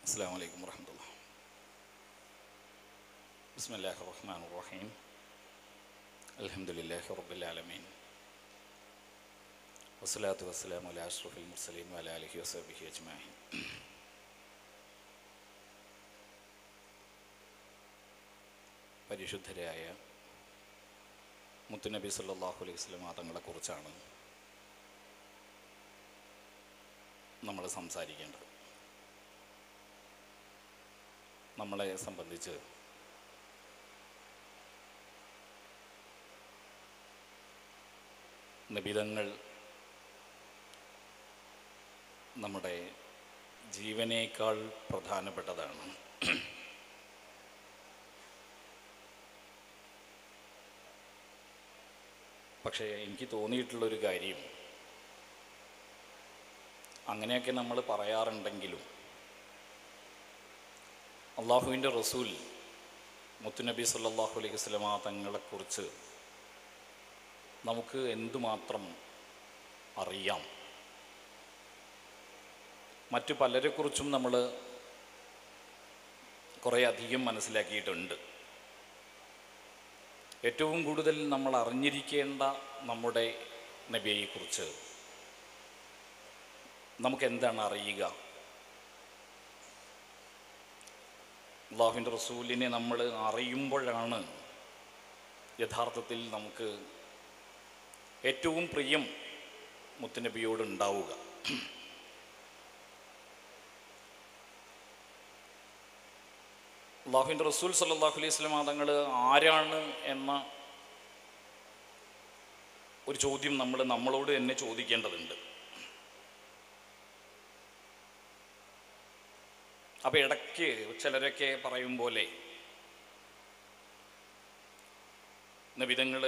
السلام عليكم ورحمة الله بسم الله الرحمن الرحيم الحمد لله رب العالمين والصلاة والسلام على أشرف المرسلين وعلى آله وصحبه أجمعين പരിശുദ്ധരായ മുത്തുനബി സല്ലല്ലാഹു അലൈഹി വസല്ലം തങ്ങളെക്കുറിച്ചാണ് നമ്മൾ സംസാരിക്കേണ്ടത് നമ്മളെ സംബന്ധിച്ച് നിബിതങ്ങൾ നമ്മുടെ ജീവനേക്കാൾ പ്രധാനപ്പെട്ടതാണ് പക്ഷേ എനിക്ക് തോന്നിയിട്ടുള്ളൊരു കാര്യം അങ്ങനെയൊക്കെ നമ്മൾ പറയാറുണ്ടെങ്കിലും അള്ളാഹുവിൻ്റെ റസൂൽ മുത്തുനബി സല്ലല്ലാഹു അലൈഹി വസല്ലമ തങ്ങളെക്കുറിച്ച് നമുക്ക് എന്തുമാത്രം അറിയാം മറ്റു പലരെക്കുറിച്ചും നമ്മൾ കുറേ അധികം മനസ്സിലാക്കിയിട്ടുണ്ട് ഏറ്റവും കൂടുതൽ നമ്മൾ അറിഞ്ഞിരിക്കേണ്ട നമ്മുടെ നബിയെക്കുറിച്ച് നമുക്ക് എന്താണ് അറിയുക അള്ളാഹുവിൻ്റെ റസൂലിനെ നമ്മൾ അറിയുമ്പോഴാണ് യഥാർത്ഥത്തിൽ നമുക്ക് ഏറ്റവും പ്രിയം മുത്തുനബിയോട് ഉണ്ടാവുക അള്ളാഹുവിൻ്റെ റസൂൽ സല്ലാഹു അലൈഹി സ്വലം തങ്ങൾ ആരാണ് എന്ന ഒരു ചോദ്യം നമ്മൾ നമ്മളോട് തന്നെ ചോദിക്കേണ്ടതുണ്ട് അപ്പോൾ ഇടയ്ക്ക് ചിലരൊക്കെ പറയും പോലെ നബിതങ്ങൾ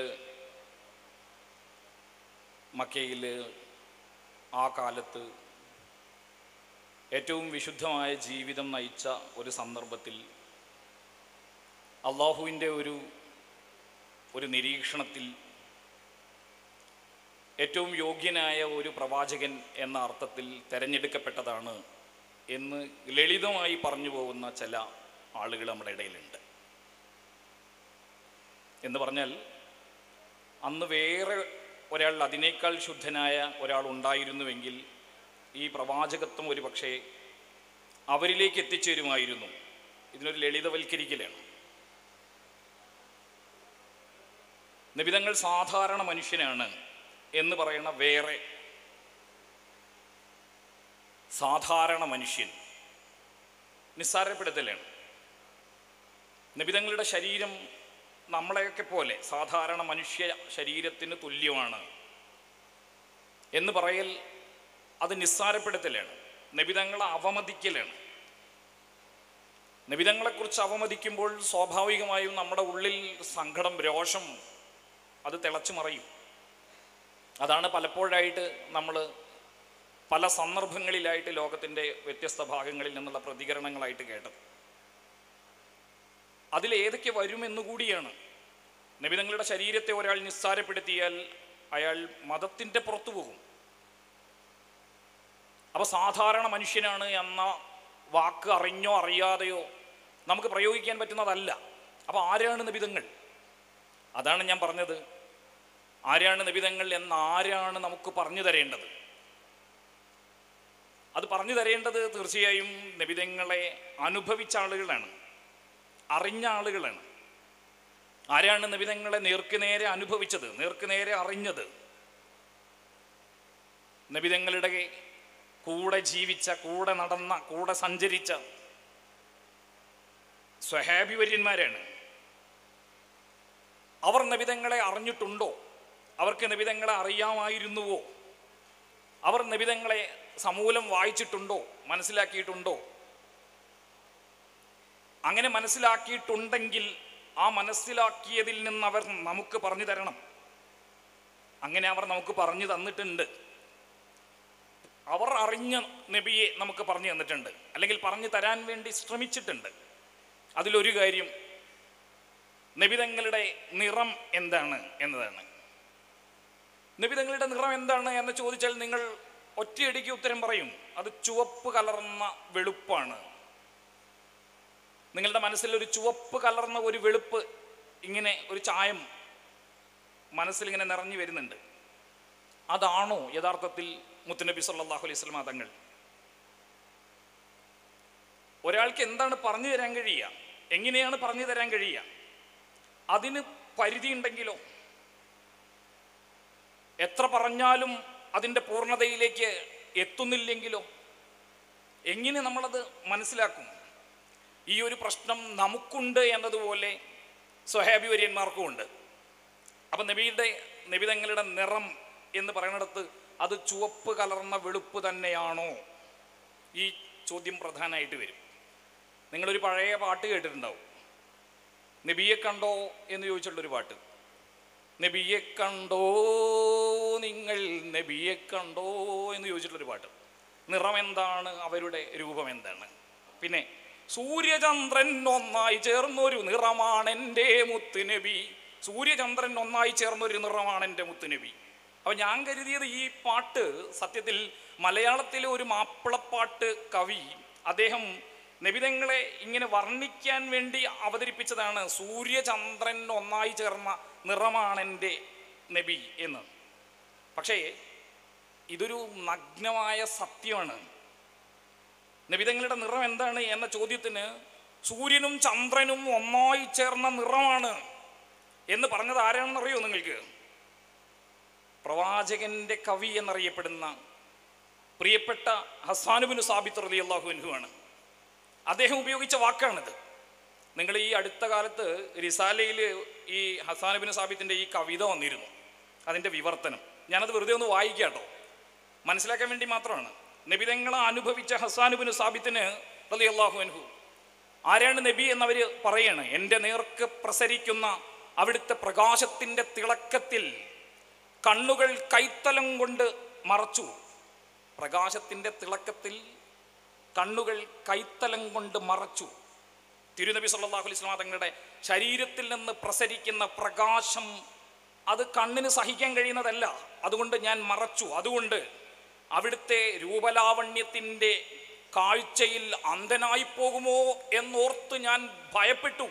മക്കയിൽ ആ കാലത്ത് ഏറ്റവും വിശുദ്ധമായ ജീവിതം നയിച്ച ഒരു സന്ദർഭത്തിൽ അള്ളാഹുവിൻ്റെ ഒരു ഒരു നിരീക്ഷണത്തിൽ ഏറ്റവും യോഗ്യനായ ഒരു പ്രവാചകൻ എന്ന അർത്ഥത്തിൽ തിരഞ്ഞെടുക്കപ്പെട്ടതാണ് എന്ന് ലളിതമായി പറഞ്ഞു പോകുന്ന ചില ആളുകൾ നമ്മുടെ ഇടയിലുണ്ട് എന്ന് പറഞ്ഞാൽ അന്ന് വേറെ ഒരാൾ അതിനേക്കാൾ ശുദ്ധനായ ഒരാൾ ഉണ്ടായിരുന്നുവെങ്കിൽ ഈ പ്രവാചകത്വം ഒരു പക്ഷേ അവരിലേക്ക് എത്തിച്ചേരുമായിരുന്നു ഇതിനൊരു ലളിതവൽക്കരിക്കലാണ് നിബിതങ്ങൾ സാധാരണ മനുഷ്യനാണ് എന്ന് പറയുന്ന വേറെ സാധാരണ മനുഷ്യൻ നിസ്സാരപ്പെടുത്തലാണ് നിബിതങ്ങളുടെ ശരീരം നമ്മളെയൊക്കെ പോലെ സാധാരണ മനുഷ്യ ശരീരത്തിന് തുല്യമാണ് എന്ന് പറയൽ അത് നിസ്സാരപ്പെടുത്തലാണ് നബിതങ്ങളെ അവമതിക്കലാണ് നബിതങ്ങളെക്കുറിച്ച് അവമതിക്കുമ്പോൾ സ്വാഭാവികമായും നമ്മുടെ ഉള്ളിൽ സങ്കടം രോഷം അത് തിളച്ചു മറയും അതാണ് പലപ്പോഴായിട്ട് നമ്മൾ പല സന്ദർഭങ്ങളിലായിട്ട് ലോകത്തിൻ്റെ വ്യത്യസ്ത ഭാഗങ്ങളിൽ നിന്നുള്ള പ്രതികരണങ്ങളായിട്ട് കേട്ടത് അതിലേതൊക്കെ വരുമെന്നുകൂടിയാണ് നബിതങ്ങളുടെ ശരീരത്തെ ഒരാൾ നിസ്സാരപ്പെടുത്തിയാൽ അയാൾ മതത്തിൻ്റെ പുറത്തു പോകും അപ്പോൾ സാധാരണ മനുഷ്യനാണ് എന്ന വാക്ക് അറിഞ്ഞോ അറിയാതെയോ നമുക്ക് പ്രയോഗിക്കാൻ പറ്റുന്നതല്ല അപ്പോൾ ആരാണ് നബിതങ്ങൾ അതാണ് ഞാൻ പറഞ്ഞത് ആരാണ് നബിതങ്ങൾ എന്ന് ആരാണ് നമുക്ക് പറഞ്ഞു തരേണ്ടത് അത് പറഞ്ഞു തരേണ്ടത് തീർച്ചയായും നബിതങ്ങളെ അനുഭവിച്ച ആളുകളാണ് അറിഞ്ഞ ആളുകളാണ് ആരാണ് നബിതങ്ങളെ നേർക്കുനേരെ അനുഭവിച്ചത് നേർക്കുനേരെ അറിഞ്ഞത് നബിതങ്ങളുടെ കൂടെ ജീവിച്ച കൂടെ നടന്ന കൂടെ സഞ്ചരിച്ച സ്വഹാബിവര്യന്മാരാണ് അവർ നബിതങ്ങളെ അറിഞ്ഞിട്ടുണ്ടോ അവർക്ക് നബിതങ്ങളെ അറിയാമായിരുന്നുവോ അവർ നബിതങ്ങളെ സമൂലം വായിച്ചിട്ടുണ്ടോ മനസ്സിലാക്കിയിട്ടുണ്ടോ അങ്ങനെ മനസ്സിലാക്കിയിട്ടുണ്ടെങ്കിൽ ആ മനസ്സിലാക്കിയതിൽ നിന്ന് അവർ നമുക്ക് പറഞ്ഞു തരണം അങ്ങനെ അവർ നമുക്ക് പറഞ്ഞു തന്നിട്ടുണ്ട് അവർ അറിഞ്ഞ നബിയെ നമുക്ക് പറഞ്ഞു തന്നിട്ടുണ്ട് അല്ലെങ്കിൽ പറഞ്ഞു തരാൻ വേണ്ടി ശ്രമിച്ചിട്ടുണ്ട് അതിലൊരു കാര്യം നബിതങ്ങളുടെ നിറം എന്താണ് എന്നതാണ് നബിതങ്ങളുടെ നിറം എന്താണ് എന്ന് ചോദിച്ചാൽ നിങ്ങൾ ഒറ്റയടിക്ക് ഉത്തരം പറയും അത് ചുവപ്പ് കലർന്ന വെളുപ്പാണ് നിങ്ങളുടെ മനസ്സിൽ ഒരു ചുവപ്പ് കലർന്ന ഒരു വെളുപ്പ് ഇങ്ങനെ ഒരു ചായം മനസ്സിൽ ഇങ്ങനെ നിറഞ്ഞു വരുന്നുണ്ട് അതാണോ യഥാർത്ഥത്തിൽ മുത്തുനബി സല്ലല്ലാഹു അലൈഹി വസല്ലമ തങ്ങൾ ഒരാൾക്ക് എന്താണ് പറഞ്ഞു തരാൻ കഴിയുക എങ്ങനെയാണ് പറഞ്ഞു തരാൻ കഴിയുക അതിന് പരിധി ഉണ്ടെങ്കിലോ എത്ര പറഞ്ഞാലും അതിൻ്റെ പൂർണ്ണതയിലേക്ക് എത്തുന്നില്ലെങ്കിലോ എങ്ങനെ നമ്മളത് മനസ്സിലാക്കും ഈ ഒരു പ്രശ്നം നമുക്കുണ്ട് എന്നതുപോലെ സ്വഹാബി വര്യന്മാർക്കും ഉണ്ട് അപ്പം നബിയുടെ നബിതങ്ങളുടെ നിറം എന്ന് പറയുന്നിടത്ത് അത് ചുവപ്പ് കലർന്ന വെളുപ്പ് തന്നെയാണോ ഈ ചോദ്യം പ്രധാനമായിട്ട് വരും നിങ്ങളൊരു പഴയ പാട്ട് കേട്ടിട്ടുണ്ടാവും നബിയെ കണ്ടോ എന്ന് ചോദിച്ചിട്ടുള്ളൊരു പാട്ട് നബിയെ കണ്ടോ നിങ്ങൾ നബിയെ കണ്ടോ എന്ന് ചോദിച്ചിട്ടുള്ളൊരു പാട്ട് നിറം എന്താണ് അവരുടെ രൂപം എന്താണ് പിന്നെ സൂര്യചന്ദ്രൻ ഒന്നായി ചേർന്നൊരു നിറമാണ് എൻ്റെ മുത്തുനബി സൂര്യചന്ദ്രൻ ഒന്നായി ചേർന്നൊരു നിറമാണ് എൻ്റെ മുത്തുനബി അപ്പൊ ഞാൻ കരുതിയത് ഈ പാട്ട് സത്യത്തിൽ മലയാളത്തിലെ ഒരു മാപ്പിളപ്പാട്ട് കവി അദ്ദേഹം നബിതങ്ങളെ ഇങ്ങനെ വർണ്ണിക്കാൻ വേണ്ടി അവതരിപ്പിച്ചതാണ് സൂര്യചന്ദ്രൻ ഒന്നായി ചേർന്ന നിറമാണെൻ്റെ നബി എന്ന് പക്ഷേ ഇതൊരു നഗ്നമായ സത്യമാണ് നബിതങ്ങളുടെ നിറം എന്താണ് എന്ന ചോദ്യത്തിന് സൂര്യനും ചന്ദ്രനും ഒന്നായി ചേർന്ന നിറമാണ് എന്ന് പറഞ്ഞത് ആരാണെന്നറിയോ നിങ്ങൾക്ക് പ്രവാചകന്റെ കവി എന്നറിയപ്പെടുന്ന പ്രിയപ്പെട്ട ഹസാനുബിന് സാബിത്ത് റലി അള്ളാഹുവിനുമാണ് അദ്ദേഹം ഉപയോഗിച്ച വാക്കാണിത് നിങ്ങൾ ഈ അടുത്ത കാലത്ത് റിസാലയിൽ ഈ ഹസാനുബിന് സാബിത്തിൻ്റെ ഈ കവിത വന്നിരുന്നു അതിൻ്റെ വിവർത്തനം ഞാനത് വെറുതെ ഒന്ന് വായിക്കാം കേട്ടോ മനസ്സിലാക്കാൻ വേണ്ടി മാത്രമാണ് നബിതങ്ങളെ അനുഭവിച്ച ഹസാനുബിന് സാബിത്തിന് റലി അള്ളാഹു അൻഹു ആരാണ് നബി എന്നവർ പറയാണ് എൻ്റെ നേർക്ക് പ്രസരിക്കുന്ന അവിടുത്തെ പ്രകാശത്തിൻ്റെ തിളക്കത്തിൽ കണ്ണുകൾ കൈത്തലം കൊണ്ട് മറച്ചു പ്രകാശത്തിൻ്റെ തിളക്കത്തിൽ കണ്ണുകൾ കൈത്തലം കൊണ്ട് മറച്ചു തിരുനബി സല്ലല്ലാഹു അലൈഹി വസല്ലം തങ്ങളുടെ ശരീരത്തിൽ നിന്ന് പ്രസരിക്കുന്ന പ്രകാശം അത് കണ്ണിന് സഹിക്കാൻ കഴിയുന്നതല്ല അതുകൊണ്ട് ഞാൻ മറച്ചു അതുകൊണ്ട് അവിടുത്തെ രൂപലാവണ്യത്തിൻ്റെ കാഴ്ചയിൽ അന്ധനായി പോകുമോ എന്നോർത്ത് ഞാൻ ഭയപ്പെട്ടു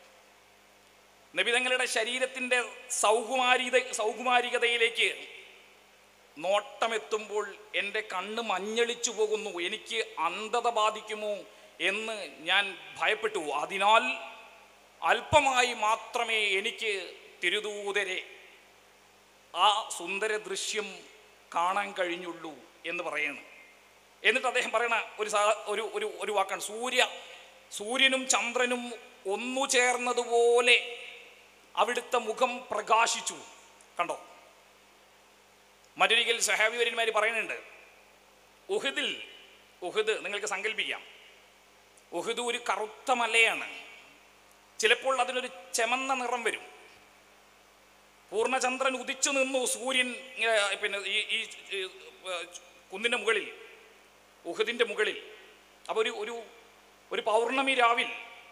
നബിതങ്ങളുടെ ശരീരത്തിൻ്റെ സൗകുമാരിത സൗകുമാരികതയിലേക്ക് നോട്ടമെത്തുമ്പോൾ എൻ്റെ കണ്ണ് മഞ്ഞളിച്ചു പോകുന്നു എനിക്ക് അന്ധത ബാധിക്കുമോ എന്ന് ഞാൻ ഭയപ്പെട്ടു അതിനാൽ അല്പമായി മാത്രമേ എനിക്ക് തിരുദൂതരെ ആ സുന്ദര ദൃശ്യം കാണാൻ കഴിഞ്ഞുള്ളൂ എന്ന് പറയണം എന്നിട്ട് അദ്ദേഹം പറയണ ഒരു സാ- ഒരു ഒരു ഒരു വാക്കാണ് സൂര്യ സൂര്യനും ചന്ദ്രനും ഒന്നു ചേർന്നതുപോലെ അവിടുത്തെ മുഖം പ്രകാശിച്ചു കണ്ടോ മറ്റൊരിക്കൽ സഹാബി വര്യന്മാർ പറയുന്നുണ്ട് ഉഹദിൽ ഉഹദ് നിങ്ങൾക്ക് സങ്കല്പിക്കാം ഉഹദ് ഒരു കറുത്ത മലയാണ് ചിലപ്പോൾ അതിനൊരു ചെമന്ന നിറം വരും പൂർണ്ണചന്ദ്രൻ ഉദിച്ചു നിന്നു സൂര്യൻ ഇങ്ങനെ പിന്നെ ഈ ഈ ഈ, ഏർ, കുന്നിൻ്റെ മുകളിൽ ഉഹദിൻ്റെ മുകളിൽ അപ്പോൾ ഒരു ഒരു ഒരു പൗർണമി രാവിൽ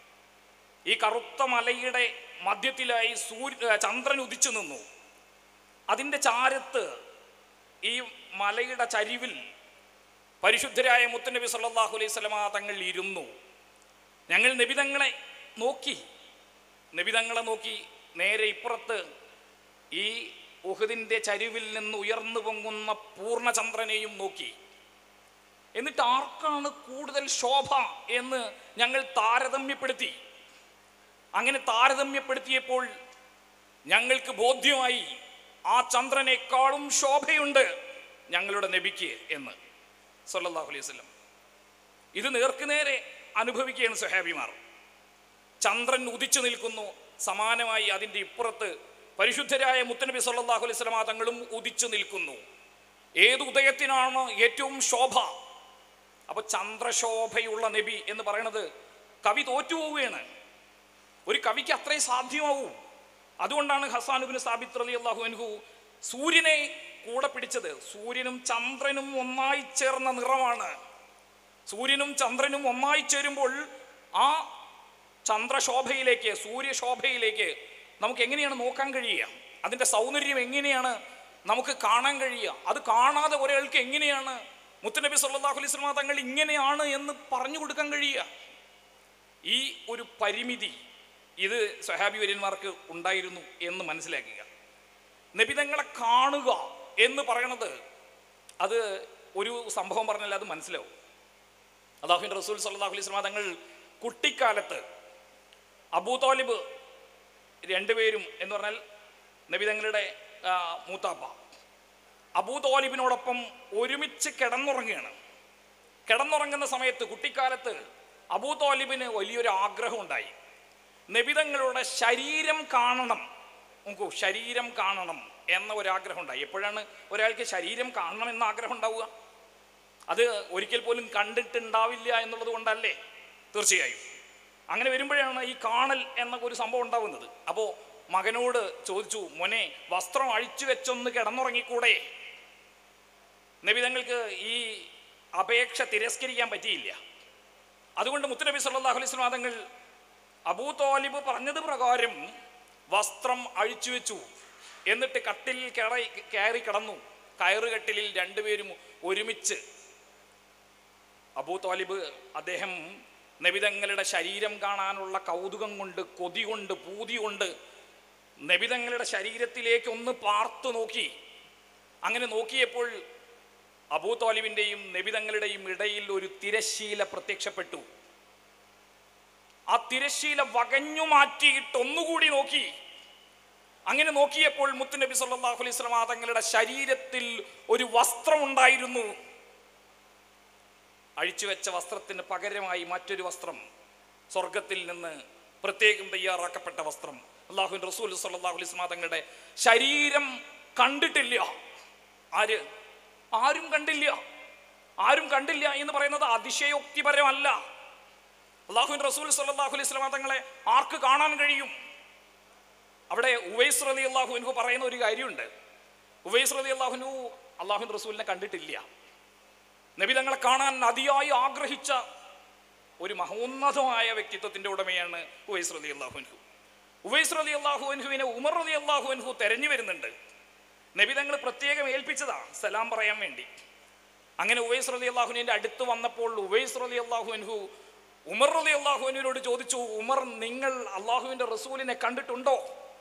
ഈ കറുത്ത മലയുടെ മധ്യത്തിലായി സൂര്യ ചന്ദ്രൻ ഉദിച്ചു നിന്നു അതിൻ്റെ ചാരത്ത് ഈ മലയുടെ ചരിവിൽ പരിശുദ്ധരായ മുത്തനബി സല്ലല്ലാഹു അലൈഹി സ്വലമ തങ്ങൾ ഇരുന്നു ഞങ്ങൾ നബിതങ്ങളെ നോക്കി നബിതങ്ങളെ നോക്കി നേരെ ഇപ്പുറത്ത് ഈ ഉഹദിൻ്റെ ചരിവിൽ നിന്ന് ഉയർന്നു പൊങ്ങുന്ന പൂർണ്ണചന്ദ്രനെയും നോക്കി എന്നിട്ട് ആർക്കാണ് കൂടുതൽ ശോഭ എന്ന് ഞങ്ങൾ താരതമ്യപ്പെടുത്തി അങ്ങനെ താരതമ്യപ്പെടുത്തിയപ്പോൾ ഞങ്ങൾക്ക് ബോധ്യമായി ആ ചന്ദ്രനേക്കാളും ശോഭയുണ്ട് ഞങ്ങളുടെ നബിക്ക് എന്ന് സല്ലല്ലാഹു അലൈഹി വസല്ലം ഇത് നേർക്കുനേരെ അനുഭവിക്കുകയാണ് സുഹാബിമാർ ചന്ദ്രൻ ഉദിച്ചു നിൽക്കുന്നു സമാനമായി അതിൻ്റെ ഇപ്പുറത്ത് പരിശുദ്ധരായ മുത്തനബി സല്ലല്ലാഹു അലൈഹി വസല്ലമ തങ്ങളും ഉദിച്ചു നിൽക്കുന്നു ഏത് ഉദയത്തിനാണ് ഏറ്റവും ശോഭ അപ്പോൾ ചന്ദ്രശോഭയുള്ള നബി എന്ന് പറയുന്നത് കവി തോറ്റുപോവുകയാണ് ഒരു കവിക്ക് അത്രേ സാധ്യമാവൂ അതുകൊണ്ടാണ് ഹസാനുബിന് സാബിത്ത് അലി അള്ളാഹു അൻഹു സൂര്യനെ കൂടെ പിടിച്ചത് സൂര്യനും ചന്ദ്രനും ഒന്നായി ചേർന്ന നിറമാണ് സൂര്യനും ചന്ദ്രനും ഒന്നായി ചേരുമ്പോൾ ആ ചന്ദ്രശോഭയിലേക്ക് സൂര്യശോഭയിലേക്ക് നമുക്ക് എങ്ങനെയാണ് നോക്കാൻ കഴിയുക അതിൻ്റെ സൗന്ദര്യം എങ്ങനെയാണ് നമുക്ക് കാണാൻ കഴിയുക അത് കാണാതെ ഒരാൾക്ക് എങ്ങനെയാണ് മുത്തനബി സല്ലല്ലാഹു അലൈഹി വസല്ലമ തങ്ങൾ ഇങ്ങനെയാണ് എന്ന് പറഞ്ഞു കൊടുക്കാൻ കഴിയുക ഈ ഒരു പരിമിതി ഇത് സഹാബി വര്യന്മാർക്ക് ഉണ്ടായിരുന്നു എന്ന് മനസ്സിലാക്കുക നബിതങ്ങളെ കാണുക എന്ന് പറയണത് അത് ഒരു സംഭവം പറഞ്ഞാൽ അത് മനസ്സിലാവും അള്ളാഹുവിൻ റസൂൽ സല്ലാഹു അലൈഹി സ്വലാ തങ്ങൾ കുട്ടിക്കാലത്ത് അബൂ താലിബ് രണ്ടുപേരും എന്ന് പറഞ്ഞാൽ നബിതങ്ങളുടെ ആ, മൂത്താപ്പ അബൂ താലിബിനോടൊപ്പം ഒരുമിച്ച് കിടന്നുറങ്ങുകയാണ് കിടന്നുറങ്ങുന്ന സമയത്ത് കുട്ടിക്കാലത്ത് അബൂ താലിബിന് വലിയൊരു ആഗ്രഹം ഉണ്ടായി നബിതങ്ങളുടെ ശരീരം കാണണം നോക്കൂ ശരീരം കാണണം എന്ന ഒരാഗ്രഹം ഉണ്ടായി എപ്പോഴാണ് ഒരാൾക്ക് ശരീരം കാണണം എന്ന ആഗ്രഹം ഉണ്ടാവുക അത് ഒരിക്കൽ പോലും കണ്ടിട്ടുണ്ടാവില്ല എന്നുള്ളത് കൊണ്ടല്ലേ തീർച്ചയായും അങ്ങനെ വരുമ്പോഴാണ് ഈ കാണൽ എന്ന ഒരു സംഭവം ഉണ്ടാവുന്നത് അപ്പോൾ മകനോട് ചോദിച്ചു മോനെ വസ്ത്രം അഴിച്ചു വെച്ചൊന്ന് കിടന്നുറങ്ങിക്കൂടെ നബിതങ്ങൾക്ക് ഈ അപേക്ഷ തിരസ്കരിക്കാൻ പറ്റിയില്ല അതുകൊണ്ട് മുത്തുനബി സല്ലല്ലാഹു അലൈഹി വസല്ലം തങ്ങൾ അബൂ തോലിബ് പറഞ്ഞത് പ്രകാരം വസ്ത്രം അഴിച്ചു വെച്ചു എന്നിട്ട് കട്ടിൽ കയറി കയറി കിടന്നു കയറുകട്ടിലിൽ രണ്ടുപേരും ഒരുമിച്ച് അബൂ തോലിബ് അദ്ദേഹം നബിതങ്ങളുടെ ശരീരം കാണാനുള്ള കൗതുകം കൊണ്ട് കൊതി കൊണ്ട് പൂതി കൊണ്ട് നബിതങ്ങളുടെ ശരീരത്തിലേക്ക് ഒന്ന് പാർത്തു നോക്കി അങ്ങനെ നോക്കിയപ്പോൾ അബൂ തോലിബിൻ്റെയും നബിതങ്ങളുടെയും ഇടയിൽ ഒരു തിരശീല പ്രത്യക്ഷപ്പെട്ടു ആ തിരശീല വകഞ്ഞു മാറ്റിയിട്ട് ഒന്നുകൂടി നോക്കി അങ്ങനെ നോക്കിയപ്പോൾ മുത്തുനബി സല്ലല്ലാഹു അലൈഹി വസല്ലം തങ്ങളുടെ ശരീരത്തിൽ ഒരു വസ്ത്രം ഉണ്ടായിരുന്നു അഴിച്ചു വെച്ച വസ്ത്രത്തിന് പകരമായി മറ്റൊരു വസ്ത്രം സ്വർഗത്തിൽ നിന്ന് പ്രത്യേകം തയ്യാറാക്കപ്പെട്ട വസ്ത്രം അള്ളാഹുവിൻ റസൂൽ സല്ലല്ലാഹു അലൈഹി വസല്ലം തങ്ങളുടെ ശരീരം കണ്ടിട്ടില്ല ആര് ആരും കണ്ടില്ല ആരും കണ്ടില്ല എന്ന് പറയുന്നത് അതിശയോക്തിപരമല്ല അള്ളാഹുവിൻ റസൂൽ സല്ലല്ലാഹു അലൈഹി വസല്ലം തങ്ങളെ ആർക്ക് കാണാൻ കഴിയും അവിടെ ഉവൈസ് റലി അള്ളാഹുവിൻഹു പറയുന്ന ഒരു കാര്യമുണ്ട് ഉവൈസ് റലി അള്ളാഹുനു അള്ളാഹുൻ റസൂലിനെ കണ്ടിട്ടില്ല നബി തങ്ങളെ കാണാൻ അതിയായി ആഗ്രഹിച്ച ഒരു മഹോന്നതമായ വ്യക്തിത്വത്തിന്റെ ഉടമയാണ് ഉവൈസ് റലി അള്ളാഹുൻഹു ഉവൈസ് റലി അള്ളാഹുവിൻഹുവിനെ ഉമർ റലി അള്ളാഹുവിൻഹു തെരഞ്ഞു വരുന്നുണ്ട് നബി തങ്ങൾ പ്രത്യേകം ഏൽപ്പിച്ചതാ സലാം പറയാൻ വേണ്ടി അങ്ങനെ ഉവൈസ് റലി അള്ളാഹുവിൻ്റെ അടുത്ത് വന്നപ്പോൾ ഉവൈസ് റലി അള്ളാഹുവിൻഹു ഉമർ റലി അള്ളാഹുവിനോട് ചോദിച്ചു ഉമർ നിങ്ങൾ അള്ളാഹുവിൻ്റെ റസൂലിനെ കണ്ടിട്ടുണ്ടോ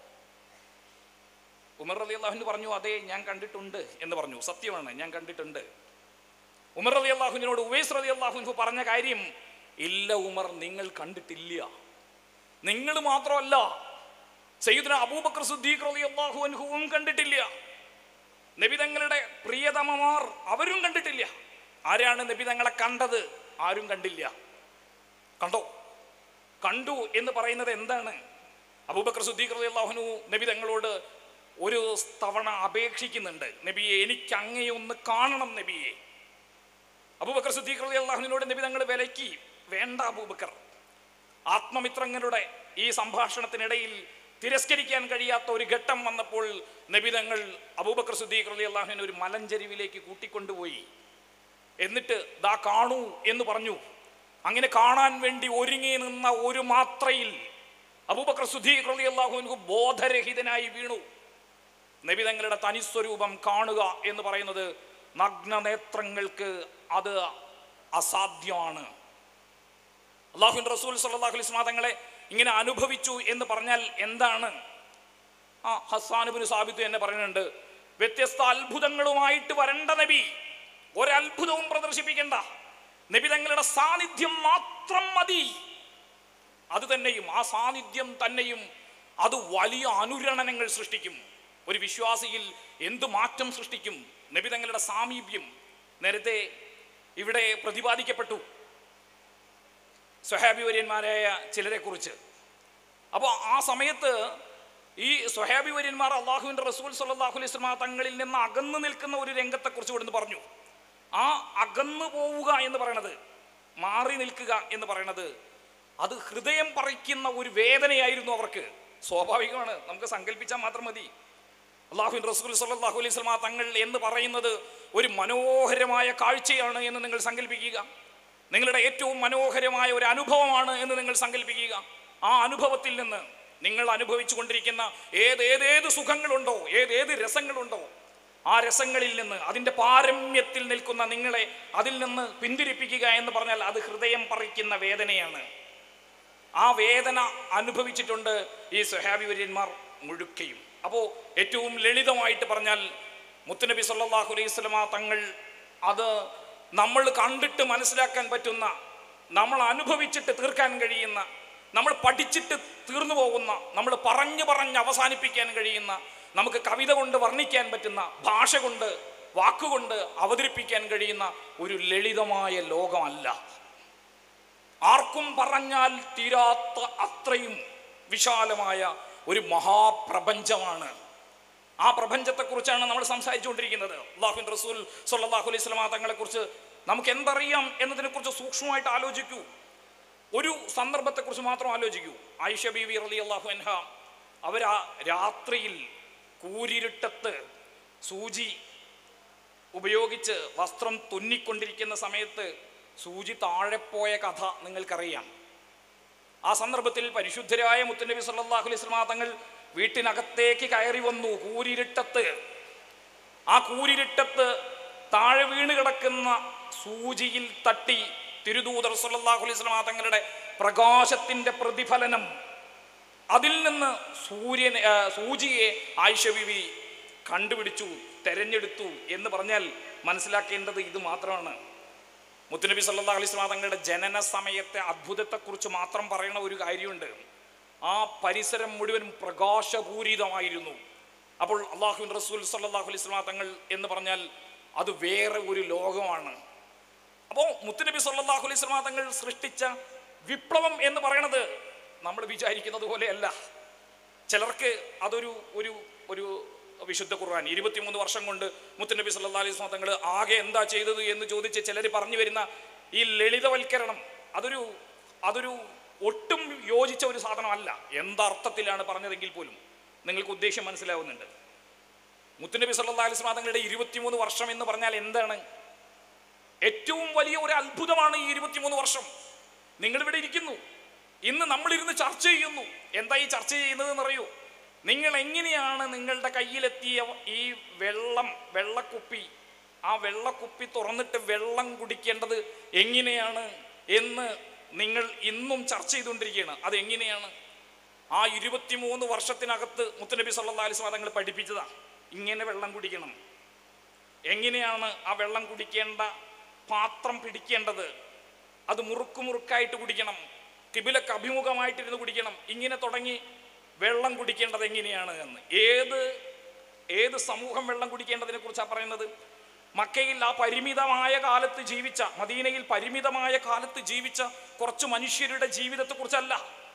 ഉമർ റലി അള്ളാഹുവിന് പറഞ്ഞു അതെ ഞാൻ കണ്ടിട്ടുണ്ട് എന്ന് പറഞ്ഞു സത്യമാണ് ഞാൻ കണ്ടിട്ടുണ്ട് ഉമർ റലി അള്ളാഹുവിനോട് ഉവൈസ് റലി അള്ളാഹുവിൻഹു പറഞ്ഞ കാര്യം ഇല്ല ഉമർ നിങ്ങൾ കണ്ടിട്ടില്ല നിങ്ങൾ മാത്രമല്ല സയ്യിദ്ന അബൂബക്കർ സുദ്ദീഖ് റലി അള്ളാഹുവിൻഹുവും കണ്ടിട്ടില്ല നബിതങ്ങളുടെ പ്രിയതമമാർ അവരും കണ്ടിട്ടില്ല ആരാണ് നബിതങ്ങളെ കണ്ടത് ആരും കണ്ടില്ല കണ്ടോ കണ്ടു എന്ന് പറയുന്നത് എന്താണ് അബൂബക്കർ സുദ്ദീഖ് റളി അള്ളാഹുനു നബി തങ്ങളോട് ഒരു തവണ അപേക്ഷിക്കുന്നുണ്ട് നബിയെ എനിക്ക് അങ്ങയെ ഒന്ന് കാണണം നബിയെ അബൂബക്കർ സുദ്ദീഖ് റളി അള്ളാഹുവിനോട് നബി തങ്ങൾ വിലക്കി വേണ്ട അബൂബക്കർ ആത്മമിത്രങ്ങളുടെ ഈ സംഭാഷണത്തിനിടയിൽ തിരസ്കരിക്കാൻ കഴിയാത്ത ഒരു ഘട്ടം വന്നപ്പോൾ നബിതങ്ങൾ അബൂബക്കർ സുദ്ദീഖ് റളി അള്ളാഹുവിനെ ഒരു മലഞ്ചെരുവിലേക്ക് കൂട്ടിക്കൊണ്ടുപോയി എന്നിട്ട് ദാ കാണൂ എന്ന് പറഞ്ഞു അങ്ങനെ കാണാൻ വേണ്ടി ഒരുങ്ങി നിന്ന ഒരു മാത്രയിൽ അബൂബക്കർ സുദ്ദീഖ് റളി അള്ളാഹുവിനു ബോധരഹിതനായി വീണു നബിതങ്ങളുടെ തനിസ്വരൂപം കാണുക എന്ന് പറയുന്നത് നഗ്നനേത്രങ്ങൾക്ക് അത് അസാധ്യമാണ് അള്ളാഹുൻ റസൂൽ സല്ലല്ലാഹു അലൈഹി വസല്ലം തങ്ങളെ ഇങ്ങനെ അനുഭവിച്ചു എന്ന് പറഞ്ഞാൽ എന്താണ് ആ ഹസാനുബിന് സാബിത്ത് തന്നെ പറയുന്നുണ്ട് വ്യത്യസ്ത അത്ഭുതങ്ങളുമായിട്ട് വരണ്ട നബി ഒരത്ഭുതവും പ്രദർശിപ്പിക്കണ്ട നബി തങ്ങളുടെ സാന്നിധ്യം മാത്രം മതി അത് തന്നെയും ആ സാന്നിധ്യം തന്നെയും അത് വലിയ അനുരണനങ്ങൾ സൃഷ്ടിക്കും ഒരു വിശ്വാസിയിൽ എന്ത് മാറ്റം സൃഷ്ടിക്കും നബി തങ്ങളുടെ സാമീപ്യം നേരത്തെ ഇവിടെ പ്രതിപാദിക്കപ്പെട്ടു സ്വഹാബിവര്യന്മാരായ ചിലരെ കുറിച്ച് അപ്പോൾ ആ സമയത്ത് ഈ സ്വഹാബിവര്യന്മാർ അള്ളാഹുവിൻ്റെ റസൂൽ സല്ലാഹു അലൈഹി സ്വലാ തങ്ങളിൽ നിന്ന് അകന്നു നിൽക്കുന്ന ഒരു രംഗത്തെക്കുറിച്ച് ഇവിടുന്ന് പറഞ്ഞു ആ അകന്നു പോവുക എന്ന് പറയണത് മാറി നിൽക്കുക എന്ന് പറയണത് അത് ഹൃദയം പറിക്കുന്ന ഒരു വേദനയായിരുന്നു അവർക്ക് സ്വാഭാവികമാണ് നമുക്ക് സങ്കല്പിച്ചാൽ മാത്രം മതി അള്ളാഹുവിൻ റസൂൽ സല്ലാഹു അലൈഹി സ്വലാ തങ്ങൾ എന്ന് പറയുന്നത് ഒരു മനോഹരമായ കാഴ്ചയാണ് എന്ന് നിങ്ങൾ സങ്കല്പിക്കുക നിങ്ങളുടെ ഏറ്റവും മനോഹരമായ ഒരു അനുഭവമാണ് എന്ന് നിങ്ങൾ സങ്കല്പിക്കുക ആ അനുഭവത്തിൽ നിന്ന് നിങ്ങൾ അനുഭവിച്ചു കൊണ്ടിരിക്കുന്ന ഏതേതേത് സുഖങ്ങളുണ്ടോ ഏതേത് രസങ്ങളുണ്ടോ ആ രസങ്ങളിൽ നിന്ന് അതിൻ്റെ പാരമ്യത്തിൽ നിൽക്കുന്ന നിങ്ങളെ അതിൽ നിന്ന് പിന്തിരിപ്പിക്കുക എന്ന് പറഞ്ഞാൽ അത് ഹൃദയം പറിക്കുന്ന വേദനയാണ് ആ വേദന അനുഭവിച്ചിട്ടുണ്ട് ഈ സ്വഹാബി വര്യന്മാർ മുഴുക്കയും അപ്പോൾ ഏറ്റവും ലളിതമായിട്ട് പറഞ്ഞാൽ മുത്തുനബി സല്ലല്ലാഹു അലൈഹി സ്വലമ തങ്ങൾ അത് നമ്മൾ കണ്ടിട്ട് മനസ്സിലാക്കാൻ പറ്റുന്ന നമ്മൾ അനുഭവിച്ചിട്ട് തീർക്കാൻ കഴിയുന്ന നമ്മൾ പഠിച്ചിട്ട് തീർന്നു പോകുന്ന നമ്മൾ പറഞ്ഞു പറഞ്ഞ് അവസാനിപ്പിക്കാൻ കഴിയുന്ന നമുക്ക് കവിത കൊണ്ട് വർണ്ണിക്കാൻ പറ്റുന്ന ഭാഷ കൊണ്ട് വാക്കുകൊണ്ട് അവതരിപ്പിക്കാൻ കഴിയുന്ന ഒരു ലളിതമായ ലോകമല്ല ആർക്കും പറഞ്ഞാൽ തീരാത്ത അത്രയും വിശാലമായ ഒരു മഹാപ്രപഞ്ചമാണ് ആ പ്രപഞ്ചത്തെക്കുറിച്ചാണ് നമ്മൾ സംസാരിച്ചുകൊണ്ടിരിക്കുന്നത് അള്ളാഹുൻ റസൂൽ സല്ലല്ലാഹു അലൈഹി സ്വലമ തങ്ങളെക്കുറിച്ച് നമുക്ക് എന്തറിയാം എന്നതിനെക്കുറിച്ച് സൂക്ഷ്മമായിട്ട് ആലോചിക്കൂ ഒരു സന്ദർഭത്തെക്കുറിച്ച് മാത്രം ആലോചിക്കൂ ആയിഷ ബീവി റലി അള്ളാഹു അൻഹ അവർ ആ രാത്രിയിൽ കൂരിരുട്ടത്ത് സൂചി ഉപയോഗിച്ച് വസ്ത്രം തുന്നിക്കൊണ്ടിരിക്കുന്ന സമയത്ത് സൂചി താഴെപ്പോയ കഥ നിങ്ങൾക്കറിയാം ആ സന്ദർഭത്തിൽ പരിശുദ്ധരായ മുത്തുനബി സല്ലല്ലാഹു അലൈഹി വസല്ലമ തങ്ങൾ വീട്ടിനകത്തേക്ക് കയറി വന്നു കൂരിരുട്ടത്ത് ആ കൂരിരുട്ടത്ത് താഴെ വീണ് കിടക്കുന്ന സൂചിയിൽ തട്ടി തിരുദൂതർ സല്ലല്ലാഹു അലൈഹി വസല്ലമ തങ്ങളുടെ പ്രകാശത്തിന്റെ പ്രതിഫലനം അതിൽ നിന്ന് സൂര്യൻ ആ, സൂചിയെ ആയിഷ ബിവി കണ്ടുപിടിച്ചു തെരഞ്ഞെടുത്തു എന്ന് പറഞ്ഞാൽ മനസ്സിലാക്കേണ്ടത് ഇത് മാത്രമാണ് മുത്തുനബി സല്ലല്ലാഹു അലൈഹി വസല്ലം തങ്ങളുടെ ജനന സമയത്തെ അത്ഭുതത്തെക്കുറിച്ച് മാത്രം പറയുന്ന ഒരു കാര്യമുണ്ട് ആ പരിസരം മുഴുവൻ പ്രകാശപൂരിതമായിരുന്നു അപ്പോൾ അള്ളാഹു റസൂൽ സല്ലല്ലാഹു അലൈഹി വസല്ലം തങ്ങൾ എന്ന് പറഞ്ഞാൽ അത് വേറെ ഒരു ലോകമാണ് അപ്പോൾ മുത്തുനബി സല്ലല്ലാഹു അലൈഹി വസല്ലം തങ്ങൾ സൃഷ്ടിച്ച വിപ്ലവം എന്ന് പറയുന്നത് നമ്മൾ വിചാരിക്കുന്നത് പോലെയല്ല ചിലർക്ക് അതൊരു ഒരു ഒരു വിശുദ്ധ ഖുർആൻ ഇരുപത്തിമൂന്ന് വർഷം കൊണ്ട് മുത്തനബി സല്ലാ അലൈഹി സ്വലം തങ്ങൾ ആകെ എന്താ ചെയ്തത് എന്ന് ചോദിച്ച് ചിലർ പറഞ്ഞു വരുന്ന ഈ ലളിതവൽക്കരണം അതൊരു അതൊരു ഒട്ടും യോജിച്ച ഒരു സാധനമല്ല എന്തർത്ഥത്തിലാണ് പറഞ്ഞതെങ്കിൽ പോലും നിങ്ങൾക്ക് ഉദ്ദേശം മനസ്സിലാവുന്നുണ്ട് മുത്തുനബി സല്ലാ അലൈഹി സ്വലം തങ്ങളുടെ ഇരുപത്തിമൂന്ന് വർഷം എന്ന് പറഞ്ഞാൽ എന്താണ് ഏറ്റവും വലിയ ഒരു അത്ഭുതമാണ് ഈ ഇരുപത്തിമൂന്ന് വർഷം നിങ്ങളിവിടെ ഇരിക്കുന്നു ഇന്ന് നമ്മളിരുന്ന് ചർച്ച ചെയ്യുന്നു എന്താ ഈ ചർച്ച ചെയ്യുന്നത് എന്നറിയൂ നിങ്ങൾ എങ്ങനെയാണ് നിങ്ങളുടെ കയ്യിലെത്തിയ ഈ വെള്ളം വെള്ളക്കുപ്പി ആ വെള്ളക്കുപ്പി തുറന്നിട്ട് വെള്ളം കുടിക്കേണ്ടത് എങ്ങനെയാണ് എന്ന് നിങ്ങൾ ഇന്നും ചർച്ച ചെയ്തുകൊണ്ടിരിക്കുകയാണ് അത് എങ്ങനെയാണ് ആ ഇരുപത്തിമൂന്ന് വർഷത്തിനകത്ത് മുത്തനബി സല്ലാ അലൈഹി സ്വലം തങ്ങൾ പഠിപ്പിച്ചതാണ് ഇങ്ങനെ വെള്ളം കുടിക്കണം എങ്ങനെയാണ് ആ വെള്ളം കുടിക്കേണ്ട പാത്രം പിടിക്കേണ്ടത് അത് മുറുക്ക് മുറുക്കായിട്ട് കുടിക്കണം കിബിലക്ക് അഭിമുഖമായിട്ടിരുന്ന് കുടിക്കണം ഇങ്ങനെ തുടങ്ങി വെള്ളം കുടിക്കേണ്ടത് എങ്ങനെയാണ് എന്ന് ഏത് ഏത് സമൂഹം വെള്ളം കുടിക്കേണ്ടതിനെ കുറിച്ചാണ് പറയുന്നത് മക്കയിൽ ആ പരിമിതമായ കാലത്ത് ജീവിച്ച മദീനയിൽ പരിമിതമായ കാലത്ത് ജീവിച്ച കുറച്ച് മനുഷ്യരുടെ ജീവിതത്തെക്കുറിച്ചല്ല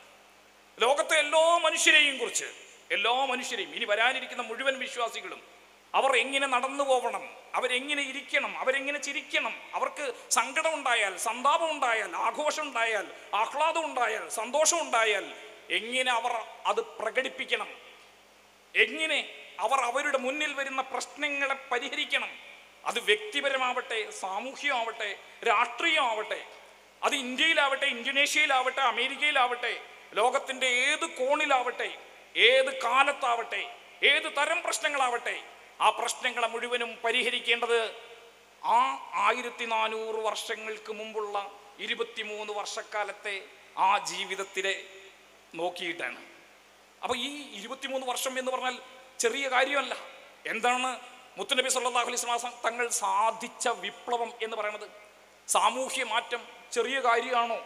ലോകത്തെ എല്ലാ മനുഷ്യരെയും കുറിച്ച് എല്ലാ മനുഷ്യരെയും ഇനി വരാനിരിക്കുന്ന മുഴുവൻ വിശ്വാസികളും അവർ എങ്ങനെ നടന്നു പോകണം അവരെങ്ങനെ ഇരിക്കണം അവരെങ്ങനെ ചിരിക്കണം അവർക്ക് സങ്കടം ഉണ്ടായാൽ സന്താപം ഉണ്ടായാൽ ആഘോഷം ഉണ്ടായാൽ ആഹ്ലാദം ഉണ്ടായാൽ സന്തോഷം ഉണ്ടായാൽ എങ്ങനെ അവർ അത് പ്രകടിപ്പിക്കണം എങ്ങനെ അവർ അവരുടെ മുന്നിൽ വരുന്ന പ്രശ്നങ്ങളെ പരിഹരിക്കണം അത് വ്യക്തിപരമാവട്ടെ സാമൂഹ്യമാവട്ടെ രാഷ്ട്രീയമാവട്ടെ അത് ഇന്ത്യയിലാവട്ടെ ഇന്തോനേഷ്യയിലാവട്ടെ അമേരിക്കയിലാവട്ടെ ലോകത്തിന്റെ ഏത് കോണിലാവട്ടെ ഏത് കാലത്താവട്ടെ ഏത് തരം പ്രശ്നങ്ങളാവട്ടെ ആ പ്രശ്നങ്ങളെ മുഴുവനും പരിഹരിക്കേണ്ടത് ആ ആയിരത്തി നാനൂറ് വർഷങ്ങൾക്ക് മുമ്പുള്ള ഇരുപത്തിമൂന്ന് വർഷക്കാലത്തെ ആ ജീവിതത്തിലെ നോക്കിയിട്ടാണ് അപ്പൊ ഈ ഇരുപത്തിമൂന്ന് വർഷം എന്ന് പറഞ്ഞാൽ ചെറിയ കാര്യമല്ല എന്താണ് മുത്തുനബി സല്ലല്ലാഹു അലൈഹി വസല്ലം തങ്ങൾ സാധിച്ച വിപ്ലവം എന്ന് പറയുന്നത് സാമൂഹ്യ മാറ്റം ചെറിയ കാര്യമാണോ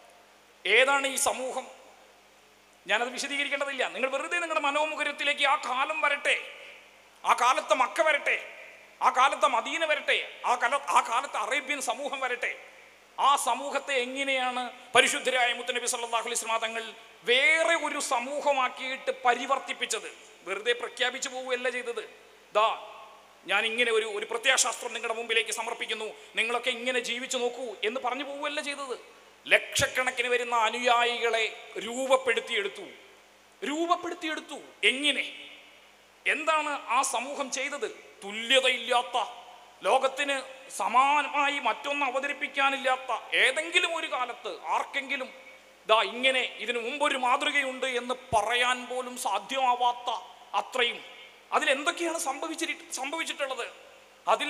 ഏതാണ് ഈ സമൂഹം ഞാനത് വിശദീകരിക്കേണ്ടതില്ല നിങ്ങൾ വെറുതെ നിങ്ങളുടെ മനോമുഖരത്തിലേക്ക് ആ കാലം വരട്ടെ ആ കാലത്തെ മക്ക വരട്ടെ ആ കാലത്തെ മദീന വരട്ടെ ആ കാല ആ കാലത്തെ അറേബ്യൻ സമൂഹം വരട്ടെ ആ സമൂഹത്തെ എങ്ങനെയാണ് പരിശുദ്ധരായ മുത്തനബി സല്ലല്ലാഹു അലൈഹി വസല്ലം തങ്ങൾ വേറെ ഒരു സമൂഹമാക്കിയിട്ട് പരിവർത്തിപ്പിച്ചത് വെറുതെ പ്രഖ്യാപിച്ചു പോവുകയല്ല ചെയ്തത് ദാ ഞാൻ ഇങ്ങനെ ഒരു ഒരു പ്രത്യാശാസ്ത്രം നിങ്ങളുടെ മുമ്പിലേക്ക് സമർപ്പിക്കുന്നു നിങ്ങളൊക്കെ ഇങ്ങനെ ജീവിച്ചു നോക്കൂ എന്ന് പറഞ്ഞു പോവുകയല്ല ചെയ്തത് ലക്ഷക്കണക്കിന് വരുന്ന അനുയായികളെ രൂപപ്പെടുത്തിയെടുത്തു രൂപപ്പെടുത്തിയെടുത്തു എങ്ങനെ എന്താണ് ആ സമൂഹം ചെയ്തത് തുല്യതയില്ലാത്ത ലോകത്തിന് സമാനമായി മറ്റൊന്ന് അവതരിപ്പിക്കാനില്ലാത്ത ഏതെങ്കിലും ഒരു കാലത്ത് ആർക്കെങ്കിലും ദാ ഇങ്ങനെ ഇതിനു മുമ്പൊരു മാതൃകയുണ്ട് എന്ന് പറയാൻ പോലും സാധ്യമാവാത്ത അത്രയും അതിലെന്തൊക്കെയാണ് സംഭവിച്ചിട്ട് സംഭവിച്ചിട്ടുള്ളത് അതിൽ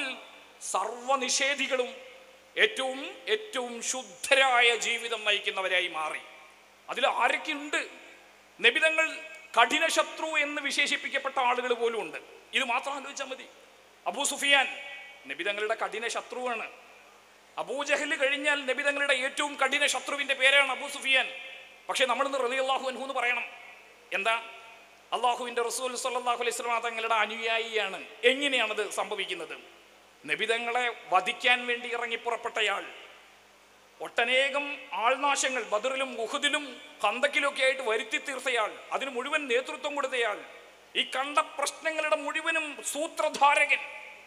സർവനിഷേധികളും ഏറ്റവും ഏറ്റവും ശുദ്ധരായ ജീവിതം നയിക്കുന്നവരായി മാറി അതിൽ ആരൊക്കെയുണ്ട് നബിതങ്ങൾ കഠിന ശത്രു എന്ന് വിശേഷിപ്പിക്കപ്പെട്ട ആളുകൾ പോലും ഉണ്ട് ഇത് മാത്രം ആലോചിച്ചാൽ മതി അബൂ സുഫിയാൻ നബിതങ്ങളുടെ കഠിന ശത്രുവാണ് അബൂജഹൽ കഴിഞ്ഞാൽ നബിതങ്ങളുടെ ഏറ്റവും കഠിന ശത്രുവിന്റെ പേരാണ് അബൂ സുഫിയാൻ പക്ഷെ നമ്മളിന്ന് റലി അള്ളാഹു അൻഹു എന്ന് പറയണം എന്താ അള്ളാഹുവിന്റെ റസൂൽ സല്ലാഹു അലൈഹി സ്വലാം തങ്ങളുടെ അനുയായിയാണ് എങ്ങനെയാണത് സംഭവിക്കുന്നത് നബിതങ്ങളെ വധിക്കാൻ വേണ്ടി ഇറങ്ങി പുറപ്പെട്ടയാൾ ഒട്ടനേകം ആൾനാശങ്ങൾ ബദറിലും ഉഹുദിലും ഹന്തക്കിലൊക്കെ ആയിട്ട് വരുത്തി തീർത്തയാൾ അതിന് മുഴുവൻ നേതൃത്വം കൊടുത്തയാൾ ഈ കണ്ട പ്രശ്നങ്ങളുടെ മുഴുവനും സൂത്രധാരകൻ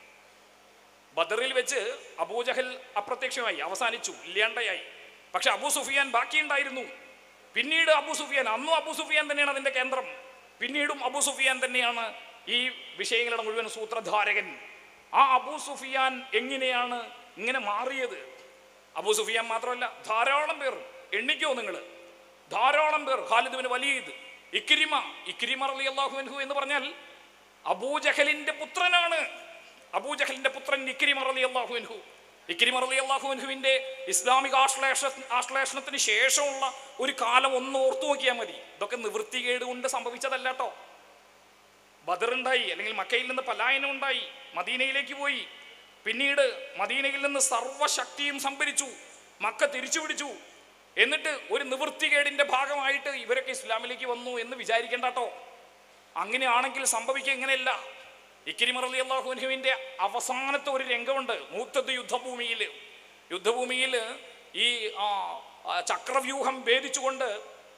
ബദറിൽ വെച്ച് അബൂജഹൽ അപ്രത്യക്ഷമായി അവസാനിച്ചു ഇല്ലാണ്ടയായി പക്ഷെ അബൂ സുഫിയാൻ ബാക്കിയുണ്ടായിരുന്നു പിന്നീട് അബൂ സുഫിയാൻ അന്നും അബൂ സുഫിയാൻ തന്നെയാണ് അതിന്റെ കേന്ദ്രം പിന്നീടും അബൂ സുഫിയാൻ തന്നെയാണ് ഈ വിഷയങ്ങളുടെ മുഴുവൻ സൂത്രധാരകൻ ആ അബൂ സുഫിയാൻ എങ്ങനെയാണ് ഇങ്ങനെ മാറിയത് അബൂ സുഫിയാൻ മാത്രമല്ല ധാരാളം പേർ എണ്ണിക്കോ നിങ്ങൾ ധാരാളം പേർ ഖാലിദ് വലീദ് ഇക്രിമ ഇക്രിമ റളി അള്ളാഹു അൻഹു എന്ന് പറഞ്ഞാൽ അബൂജഹലിന്റെ പുത്രനാണ് അബൂജഹലിന്റെ പുത്രൻ ഇക്രിമ റളി അള്ളാഹു അൻഹു ഇക്രിമ റളി അള്ളാഹു അൻഹുവിന്റെ ഇസ്ലാമിക ആശ്ലേഷ ആശ്ലേഷണത്തിന് ശേഷമുള്ള ഒരു കാലം ഒന്ന് ഓർത്തു നോക്കിയാൽ മതി ഇതൊക്കെ നിവൃത്തികേട് കൊണ്ട് സംഭവിച്ചതല്ല കേട്ടോ ബദറുണ്ടായി അല്ലെങ്കിൽ മക്കയിൽ നിന്ന് പലായനം ഉണ്ടായി മദീനയിലേക്ക് പോയി പിന്നീട് മദീനയിൽ നിന്ന് സർവശക്തിയും സംഭരിച്ചു മക്ക തിരിച്ചു പിടിച്ചു എന്നിട്ട് ഒരു നിവൃത്തികേടിന്റെ ഭാഗമായിട്ട് ഇവരൊക്കെ ഇസ്ലാമിലേക്ക് വന്നു എന്ന് വിചാരിക്കേണ്ട കേട്ടോ അങ്ങനെയാണെങ്കിൽ സംഭവിക്കുക ഇങ്ങനെയല്ല ഇക്കിരിമർ അലി അള്ളാഹുവിന്റെ അവസാനത്തെ ഒരു രംഗമുണ്ട് മൂത്തത് യുദ്ധഭൂമിയിൽ യുദ്ധഭൂമിയിൽ ഈ ആ, ആ, ചക്രവ്യൂഹം ഭേദിച്ചുകൊണ്ട്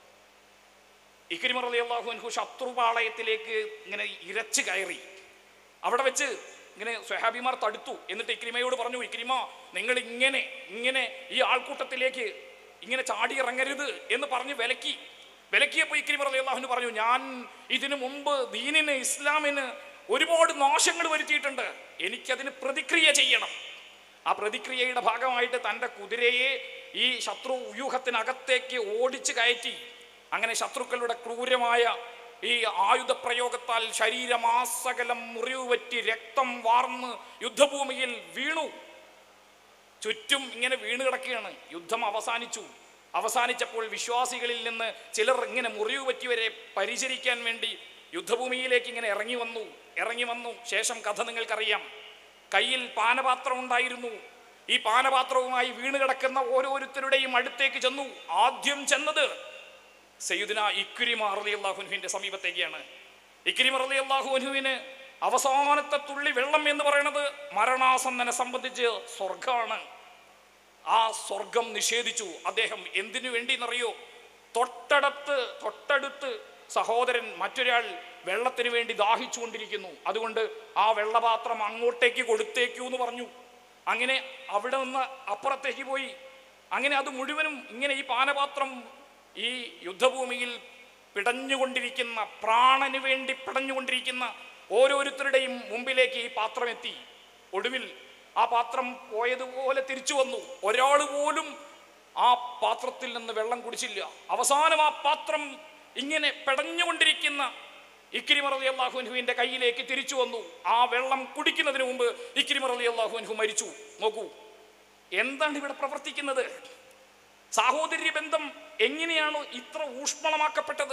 ഇക്രിമർ അലി അള്ളാഹുൻഹു ശത്രുപാളയത്തിലേക്ക് ഇങ്ങനെ ഇരച്ചു കയറി അവിടെ വെച്ച് ഇങ്ങനെ സ്വഹാബിമാർ തടുത്തു എന്നിട്ട് ഇക്രിമയോട് പറഞ്ഞു ഇക്രിമ നിങ്ങൾ ഇങ്ങനെ ഇങ്ങനെ ഈ ആൾക്കൂട്ടത്തിലേക്ക് ഇങ്ങനെ ചാടി ഇറങ്ങരുത് എന്ന് പറഞ്ഞ് വിലക്കി വിലക്കിയപ്പോൾ ഇക്രിമർ അലി അള്ളാഹുന് പറഞ്ഞു ഞാൻ ഇതിനു മുമ്പ് ദീനിന് ഇസ്ലാമിന് ഒരുപാട് നാശങ്ങൾ വരുത്തിയിട്ടുണ്ട് എനിക്കതിന് പ്രതിക്രിയ ചെയ്യണം ആ പ്രതിക്രിയയുടെ ഭാഗമായിട്ട് തൻ്റെ കുതിരയെ ഈ ശത്രു വ്യൂഹത്തിനകത്തേക്ക് ഓടിച്ചു കയറ്റി അങ്ങനെ ശത്രുക്കളുടെ ക്രൂരമായ ഈ ആയുധ പ്രയോഗത്താൽ ശരീരമാസകലം മുറിവ് പറ്റി രക്തം വാർന്ന് യുദ്ധഭൂമിയിൽ വീണു ചുറ്റും ഇങ്ങനെ വീണ് കിടക്കുകയാണ് യുദ്ധം അവസാനിച്ചു അവസാനിച്ചപ്പോൾ വിശ്വാസികളിൽ നിന്ന് ചിലർ ഇങ്ങനെ മുറിവ് പറ്റിയവരെ പരിചരിക്കാൻ വേണ്ടി യുദ്ധഭൂമിയിലേക്ക് ഇങ്ങനെ ഇറങ്ങി വന്നു ഇറങ്ങി വന്നു ശേഷം കഥ നിങ്ങൾക്കറിയാം കയ്യിൽ പാനപാത്രം ഉണ്ടായിരുന്നു ഈ പാനപാത്രവുമായി വീണ് കിടക്കുന്ന ഓരോരുത്തരുടെയും അടുത്തേക്ക് ചെന്നു ആദ്യം ചെന്നത് സയ്യുദിന ഇക്രിമ അറലി അള്ളാഹുനുവിന്റെ സമീപത്തേക്കാണ് ഇക്രിമ അറലി അള്ളാഹുനുവിന് അവസാനത്തെ തുള്ളി വെള്ളം എന്ന് പറയുന്നത് മരണാസന്നനെ സംബന്ധിച്ച് സ്വർഗമാണ് ആ സ്വർഗം നിഷേധിച്ചു അദ്ദേഹം എന്തിനു വേണ്ടി എന്നറിയോ തൊട്ടടുത്ത് തൊട്ടടുത്ത് സഹോദരൻ മറ്റൊരാൾ വെള്ളത്തിന് വേണ്ടി ദാഹിച്ചുകൊണ്ടിരിക്കുന്നു അതുകൊണ്ട് ആ വെള്ളപാത്രം അങ്ങോട്ടേക്ക് കൊടുത്തേക്കൂ എന്ന് പറഞ്ഞു അങ്ങനെ അവിടെ നിന്ന് അപ്പുറത്തേക്ക് പോയി അങ്ങനെ അത് മുഴുവനും ഇങ്ങനെ ഈ പാനപാത്രം ഈ യുദ്ധഭൂമിയിൽ പിടഞ്ഞുകൊണ്ടിരിക്കുന്ന പ്രാണന് വേണ്ടി പിടഞ്ഞുകൊണ്ടിരിക്കുന്ന ഓരോരുത്തരുടെയും മുമ്പിലേക്ക് ഈ പാത്രം എത്തി ഒടുവിൽ ആ പാത്രം പോയതുപോലെ തിരിച്ചു വന്നു ഒരാൾ പോലും ആ പാത്രത്തിൽ നിന്ന് വെള്ളം കുടിച്ചില്ല അവസാനം ആ പാത്രം ഇങ്ങനെ പിടഞ്ഞുകൊണ്ടിരിക്കുന്ന ഇക്രിമർ അലി അള്ളാഹുൻഹുവിന്റെ കയ്യിലേക്ക് തിരിച്ചു വന്നു ആ വെള്ളം കുടിക്കുന്നതിന് മുമ്പ് ഇക്രിമർ അലി അള്ളാഹുൻഹു മരിച്ചു നോക്കൂ എന്താണ് ഇവിടെ പ്രവർത്തിക്കുന്നത് സാഹോദര്യ ബന്ധം എങ്ങനെയാണ് ഇത്ര ഊഷ്മളമാക്കപ്പെട്ടത്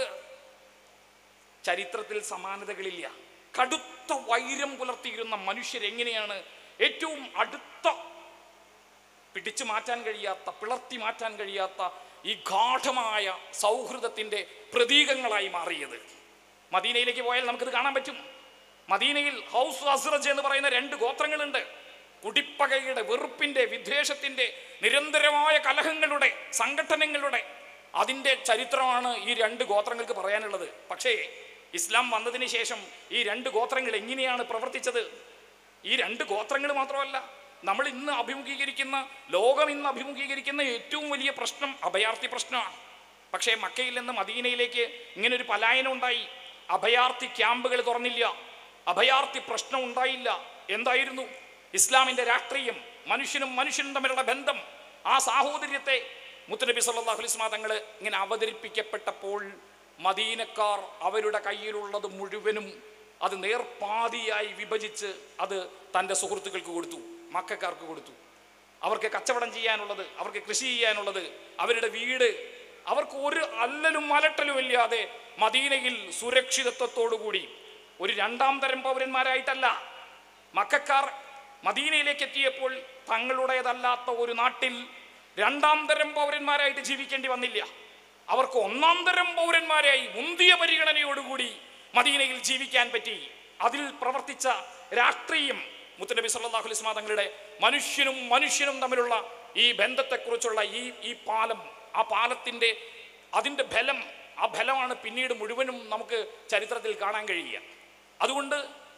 ചരിത്രത്തിൽ സമാനതകളില്ല കടുത്ത വൈരം പുലർത്തിയിരുന്ന മനുഷ്യരെങ്ങനെയാണ് ഏറ്റവും അടുത്ത പിടിച്ചു മാറ്റാൻ കഴിയാത്ത പിളർത്തി മാറ്റാൻ കഴിയാത്ത ഈ ഗാഠമായ സൗഹൃദത്തിന്റെ പ്രതീകങ്ങളായി മാറിയത് മദീനയിലേക്ക് പോയാൽ നമുക്കിത് കാണാൻ പറ്റും മദീനയിൽ ഹൗസ് അസ്റജ് എന്ന് പറയുന്ന രണ്ട് ഗോത്രങ്ങളുണ്ട് കുടിപ്പകയുടെ വെറുപ്പിന്റെ വിദ്വേഷത്തിന്റെ നിരന്തരമായ കലഹങ്ങളുടെ സംഘടനകളുടെ അതിൻ്റെ ചരിത്രമാണ് ഈ രണ്ട് ഗോത്രങ്ങൾക്ക് പറയാനുള്ളത് പക്ഷേ ഇസ്ലാം വന്നതിന് ശേഷം ഈ രണ്ട് ഗോത്രങ്ങൾ എങ്ങനെയാണ് പ്രവർത്തിച്ചത് ഈ രണ്ട് ഗോത്രങ്ങൾ മാത്രമല്ല നമ്മൾ ഇന്ന് അഭിമുഖീകരിക്കുന്ന ലോകം ഇന്ന് അഭിമുഖീകരിക്കുന്ന ഏറ്റവും വലിയ പ്രശ്നം അഭയാർത്ഥി പ്രശ്നമാണ് പക്ഷേ മക്കയിൽ നിന്ന് മദീനയിലേക്ക് ഇങ്ങനെ ഒരു പലായനം ഉണ്ടായി അഭയാർത്ഥി ക്യാമ്പുകൾ തുറന്നില്ല അഭയാർത്ഥി പ്രശ്നം ഉണ്ടായില്ല എന്തായിരുന്നു ഇസ്ലാമിന്റെ രാഷ്ട്രീയം മനുഷ്യനും മനുഷ്യനും തമ്മിലുള്ള ബന്ധം ആ സാഹോദര്യത്തെ മുത്തനബി സല്ലല്ലാഹു അലൈഹി വസല്ലം തങ്ങൾ ഇങ്ങനെ അവതരിപ്പിക്കപ്പെട്ടപ്പോൾ മദീനക്കാർ അവരുടെ കയ്യിലുള്ളത് മുഴുവനും അത് നേർപാതിയായി വിഭജിച്ച് അത് തൻ്റെ സുഹൃത്തുക്കൾക്ക് കൊടുത്തു മക്കാർക്ക് കൊടുത്തു അവർക്ക് കച്ചവടം ചെയ്യാനുള്ളത് അവർക്ക് കൃഷി ചെയ്യാനുള്ളത് അവരുടെ വീട് അവർക്ക് ഒരു അല്ലലും അലട്ടലും ഇല്ലാതെ മദീനയിൽ സുരക്ഷിതത്വത്തോടുകൂടി ഒരു രണ്ടാം തരം പൗരന്മാരായിട്ടല്ല മക്കാർ മദീനയിലേക്ക് എത്തിയപ്പോൾ തങ്ങളുടേതല്ലാത്ത ഒരു നാട്ടിൽ രണ്ടാം തരം പൗരന്മാരായിട്ട് ജീവിക്കേണ്ടി വന്നില്ല അവർക്ക് ഒന്നാം തരം പൗരന്മാരായി മുന്തിയ പരിഗണനയോടുകൂടി മദീനയിൽ ജീവിക്കാൻ പറ്റി അതിൽ പ്രവർത്തിച്ച രാഷ്ട്രീയം മുത്തനബി സല്ലല്ലാഹു അലൈഹി വസല്ലം തങ്ങളുടെ മനുഷ്യനും മനുഷ്യനും തമ്മിലുള്ള ഈ ബന്ധത്തെക്കുറിച്ചുള്ള ഈ ഈ പാലം ആ പാലത്തിൻ്റെ അതിൻ്റെ ബലം ആ ബലമാണ് പിന്നീട് മുഴുവനും നമുക്ക് ചരിത്രത്തിൽ കാണാൻ കഴിയുക അതുകൊണ്ട്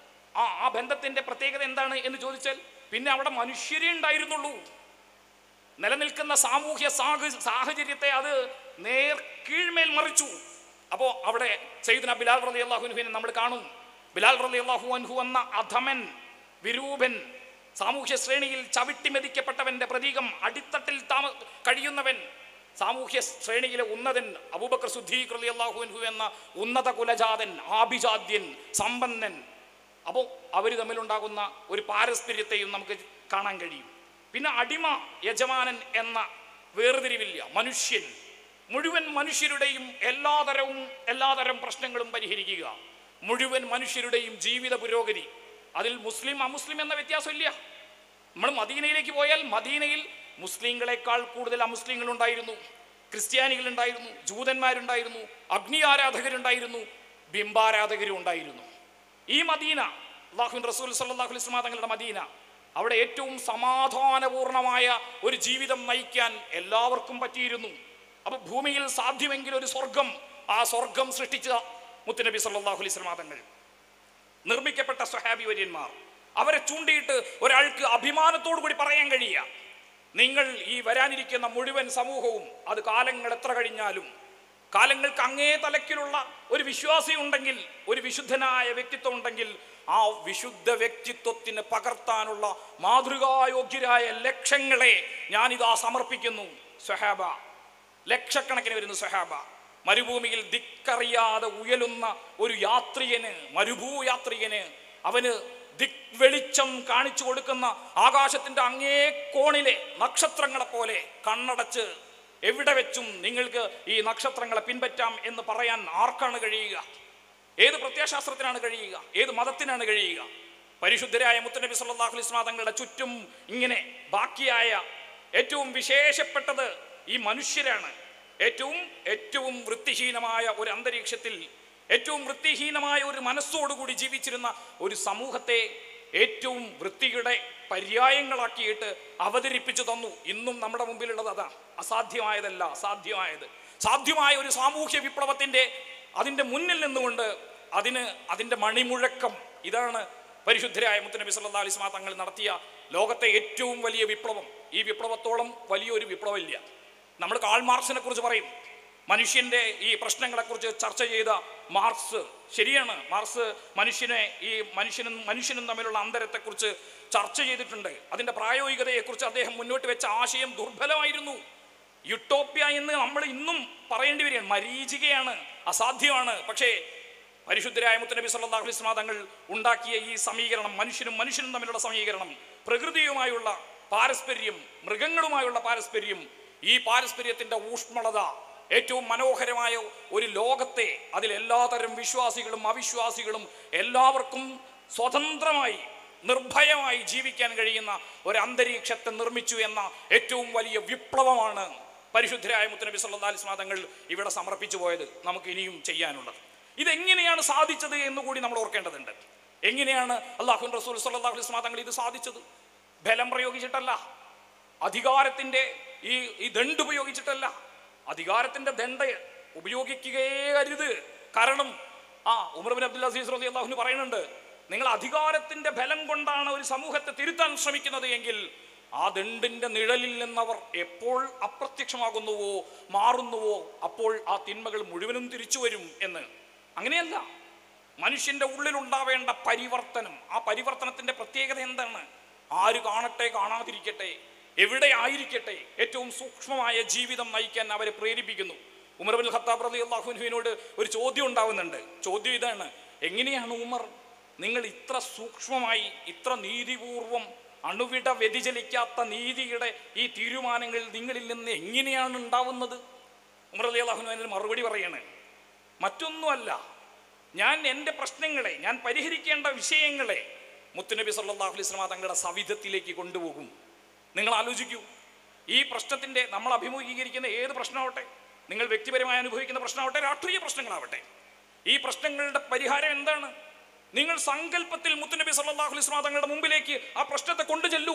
ആ ആ ബന്ധത്തിൻ്റെ പ്രത്യേകത എന്താണ് എന്ന് ചോദിച്ചാൽ പിന്നെ അവിടെ മനുഷ്യരേ ഉണ്ടായിരുന്നുള്ളൂ നിലനിൽക്കുന്ന സാമൂഹ്യ സാഹ- സാഹചര്യത്തെ അത് നേർ കീഴ്മേൽ മറിച്ചു അപ്പോൾ അവിടെ സയ്യിദ്ന ബിലാൽ റലി അള്ളാഹുനുവിനെ നമ്മൾ കാണും ബിലാൽ റലി അള്ളാഹു അൻഹു എന്ന അധമൻ വിരൂപൻ സാമൂഹ്യ ശ്രേണിയിൽ ചവിട്ടി മെതിക്കപ്പെട്ടവന്റെ പ്രതീകം അടിത്തട്ടിൽ താമ കഴിയുന്നവൻ സാമൂഹ്യ ശ്രേണിയിലെ ഉന്നതൻ അബൂബക്കർ സുദ്ദീഖ് റലി അള്ളാഹു അൻഹു എന്ന ഉന്നത കുലജാതൻ ആഭിജാദ്യൻ സമ്പന്നൻ അപ്പോൾ അവർ തമ്മിലുണ്ടാകുന്ന ഒരു പാരസ്പര്യത്തെയും നമുക്ക് കാണാൻ കഴിയും പിന്നെ അടിമ യജമാനൻ എന്ന വേർതിരിവില്ല മനുഷ്യൻ മുഴുവൻ മനുഷ്യരുടെയും എല്ലാതരവും എല്ലാതരം പ്രശ്നങ്ങളും പരിഹരിക്കുക മുഴുവൻ മനുഷ്യരുടെയും ജീവിത പുരോഗതി അതിൽ മുസ്ലിം അമുസ്ലിം എന്ന വ്യത്യാസമില്ല നമ്മൾ മദീനയിലേക്ക് പോയാൽ മദീനയിൽ മുസ്ലിങ്ങളെക്കാൾ കൂടുതൽ അമുസ്ലിങ്ങൾ ഉണ്ടായിരുന്നു ക്രിസ്ത്യാനികൾ ഉണ്ടായിരുന്നു ജൂതന്മാരുണ്ടായിരുന്നു അഗ്നി ആരാധകരുണ്ടായിരുന്നു ബിംബാരാധകരും ഉണ്ടായിരുന്നു ഈ മദീന അള്ളാഹുൻ റസൂൽ സല്ലാഹു അലൈഹി സ്വലാ തങ്ങളുടെ മദീന അവിടെ ഏറ്റവും സമാധാനപൂർണമായ ഒരു ജീവിതം നയിക്കാൻ എല്ലാവർക്കും പറ്റിയിരുന്നു അപ്പൊ ഭൂമിയിൽ സാധ്യമെങ്കിൽ ഒരു സ്വർഗം ആ സ്വർഗം സൃഷ്ടിച്ച മുത്തുനബി സല്ലാഹു അലൈഹി സ്വലാ തങ്ങൾ നിർമ്മിക്കപ്പെട്ട സ്വഹാബി വര്യന്മാർ അവരെ ചൂണ്ടിയിട്ട് ഒരാൾക്ക് അഭിമാനത്തോടു കൂടി പറയാൻ കഴിയുക നിങ്ങൾ ഈ വരാനിരിക്കുന്ന മുഴുവൻ സമൂഹവും അത് കാലങ്ങൾ എത്ര കഴിഞ്ഞാലും കാലങ്ങൾക്ക് അങ്ങേ തലക്കിലുള്ള ഒരു വിശ്വാസി ഉണ്ടെങ്കിൽ ഒരു വിശുദ്ധനായ വ്യക്തിത്വം ഉണ്ടെങ്കിൽ ആ വിശുദ്ധ വ്യക്തിത്വത്തിന് പകർത്താനുള്ള മാതൃകായോഗ്യരായ ലക്ഷങ്ങളെ ഞാനിതാ സമർപ്പിക്കുന്നു സ്വഹാബ ലക്ഷക്കണക്കിന് വരുന്ന സ്വഹാബ മരുഭൂമിയിൽ ദിക്കറിയാതെ ഉയലുന്ന ഒരു യാത്രികന് മരുഭൂ യാത്രികന് അവന് ദിക് വെളിച്ചം കാണിച്ചു കൊടുക്കുന്ന ആകാശത്തിന്റെ അങ്ങേ കോണിലെ നക്ഷത്രങ്ങളെ പോലെ കണ്ണടച്ച് എവിടെ വെച്ചും നിങ്ങൾക്ക് ഈ നക്ഷത്രങ്ങളെ പിൻപറ്റാം എന്ന് പറയാൻ ആർക്കാണ് കഴിയുക ഏത് പ്രത്യയശാസ്ത്രത്തിനാണ് കഴിയുക ഏത് മതത്തിനാണ് കഴിയുക പരിശുദ്ധരായ മുത്തനബി സല്ലല്ലാഹു അലൈഹി വസല്ലം തങ്ങളുടെ ചുറ്റും ഇങ്ങനെ ബാക്കിയായ ഏറ്റവും വിശേഷപ്പെട്ടത് ഈ മനുഷ്യരാണ് ഏറ്റവും ഏറ്റവും വൃത്തിഹീനമായ ഒരു അന്തരീക്ഷത്തിൽ ഏറ്റവും വൃത്തിഹീനമായ ഒരു മനസ്സോടുകൂടി ജീവിച്ചിരുന്ന ഒരു സമൂഹത്തെ ഏറ്റവും വൃത്തിയുടെ പര്യായങ്ങളാക്കിയിട്ട് അവതരിപ്പിച്ചു തന്നു ഇന്നും നമ്മുടെ മുമ്പിലുള്ളത് അതാണ് അസാധ്യമായതല്ല അസാധ്യമായത് സാധ്യമായ ഒരു സാമൂഹ്യ വിപ്ലവത്തിന്റെ അതിൻ്റെ മുന്നിൽ നിന്നുകൊണ്ട് അതിന് അതിൻ്റെ മണിമുഴക്കം ഇതാണ് പരിശുദ്ധരായ മുത്തനബി സല്ലാ അലിസ്മാ തങ്ങൾ നടത്തിയ ലോകത്തെ ഏറ്റവും വലിയ വിപ്ലവം ഈ വിപ്ലവത്തോളം വലിയൊരു വിപ്ലവമില്ല നമ്മൾ കാൾ മാർക്സിനെ കുറിച്ച് പറയും മനുഷ്യന്റെ ഈ പ്രശ്നങ്ങളെക്കുറിച്ച് ചർച്ച ചെയ്ത മാർക്സ് ശരിയാണ് മാർക്സ് മനുഷ്യനെ ഈ മനുഷ്യനും മനുഷ്യനും തമ്മിലുള്ള അന്തരത്തെക്കുറിച്ച് ചർച്ച ചെയ്തിട്ടുണ്ട് അതിന്റെ പ്രായോഗികതയെക്കുറിച്ച് അദ്ദേഹം മുന്നോട്ട് വെച്ച ആശയം ദുർബലമായിരുന്നു യുട്ടോപ്യ എന്ന് നമ്മൾ ഇന്നും പറയേണ്ടി വരികയാണ് മരീചികയാണ് അസാധ്യമാണ് പക്ഷേ പരിശുദ്ധരായ മുത്തനബി സല്ലല്ലാഹു അലൈഹി വസല്ലം തങ്ങൾ ഉണ്ടാക്കിയ ഈ സമീകരണം മനുഷ്യനും മനുഷ്യനും തമ്മിലുള്ള സമീകരണം പ്രകൃതിയുമായുള്ള പാരസ്പര്യം മൃഗങ്ങളുമായുള്ള പാരസ്പര്യം ഈ പാരസ്പര്യത്തിന്റെ ഊഷ്മളത ഏറ്റവും മനോഹരമായ ഒരു ലോകത്തെ അതിൽ എല്ലാതരം വിശ്വാസികളും അവിശ്വാസികളും എല്ലാവർക്കും സ്വതന്ത്രമായി നിർഭയമായി ജീവിക്കാൻ കഴിയുന്ന ഒരു അന്തരീക്ഷത്തെ നിർമ്മിച്ചു എന്ന ഏറ്റവും വലിയ വിപ്ലവമാണ് പരിശുദ്ധരായ മുത്തനബി സല്ലല്ലാഹു അലൈഹി വസല്ലം തങ്ങൾ ഇവിടെ സമർപ്പിച്ചു പോയത് നമുക്ക് ഇനിയും ചെയ്യാനുള്ളത് ഇതെങ്ങനെയാണ് സാധിച്ചത് എന്ന് കൂടി നമ്മൾ ഓർക്കേണ്ടതുണ്ട് എങ്ങനെയാണ് അള്ളാഹു റസൂൽ സല്ലല്ലാഹു അലൈഹി വസല്ലം തങ്ങൾ ഇത് സാധിച്ചത് ബലം പ്രയോഗിച്ചിട്ടല്ല അധികാരത്തിന്റെ ഈ ഈ ദണ്ട് ഉപയോഗിച്ചിട്ടല്ല അധികാരത്തിന്റെ ദണ്ട് ഉപയോഗിക്കുകയേ അരുത് കാരണം ആ ഉമർ ബിൻ അബ്ദുൽ അസീസ് റലി അള്ളാഹുന് പറയുന്നുണ്ട് നിങ്ങൾ അധികാരത്തിന്റെ ബലം കൊണ്ടാണ് ഒരു സമൂഹത്തെ തിരുത്താൻ ശ്രമിക്കുന്നത് എങ്കിൽ ആ ദണ്ടിന്റെ നിഴലിൽ നിന്നവർ എപ്പോൾ അപ്രത്യക്ഷമാകുന്നുവോ മാറുന്നുവോ അപ്പോൾ ആ തിന്മകൾ മുഴുവനും തിരിച്ചു വരും എന്ന് അങ്ങനെയല്ല മനുഷ്യന്റെ ഉള്ളിൽ ഉണ്ടാവേണ്ട പരിവർത്തനം ആ പരിവർത്തനത്തിന്റെ പ്രത്യേകത എന്താണ് ആര് കാണട്ടെ കാണാതിരിക്കട്ടെ എവിടെ ആയിരിക്കട്ടെ ഏറ്റവും സൂക്ഷ്മമായ ജീവിതം നയിക്കാൻ അവരെ പ്രേരിപ്പിക്കുന്നു ഉമർ ബിൻ ഖത്താബ് റലി അള്ളാഹുനുവിനോട് ഒരു ചോദ്യം ഉണ്ടാവുന്നുണ്ട് ചോദ്യം ഇതാണ് എങ്ങനെയാണ് ഉമർ നിങ്ങൾ ഇത്ര സൂക്ഷ്മമായി ഇത്ര നീതിപൂർവം അണുവിട വ്യതിചലിക്കാത്ത നീതിയുടെ ഈ തീരുമാനങ്ങൾ നിങ്ങളിൽ നിന്ന് എങ്ങനെയാണ് ഉണ്ടാവുന്നത് ഉമർ അലി അള്ളാഹുനു അതിന് മറുപടി പറയാണ് മറ്റൊന്നുമല്ല ഞാൻ എൻ്റെ പ്രശ്നങ്ങളെ ഞാൻ പരിഹരിക്കേണ്ട വിഷയങ്ങളെ മുത്തുനബി സല്ലല്ലാഹു അലൈഹി വസല്ലമ തങ്ങളുടെ സവിധത്തിലേക്ക് കൊണ്ടുപോകും നിങ്ങൾ ആലോചിക്കൂ ഈ പ്രശ്നത്തിൻ്റെ നമ്മൾ അഭിമുഖീകരിക്കുന്ന ഏത് പ്രശ്നമാവട്ടെ നിങ്ങൾ വ്യക്തിപരമായി അനുഭവിക്കുന്ന പ്രശ്നമാവട്ടെ രാഷ്ട്രീയ പ്രശ്നങ്ങളാവട്ടെ ഈ പ്രശ്നങ്ങളുടെ പരിഹാരം എന്താണ് നിങ്ങൾ സങ്കല്പത്തിൽ മുത്തുനബി സല്ലല്ലാഹു അലൈഹി വസല്ലമ തങ്ങളുടെ മുമ്പിലേക്ക് ആ പ്രശ്നത്തെ കൊണ്ടു ചെല്ലൂ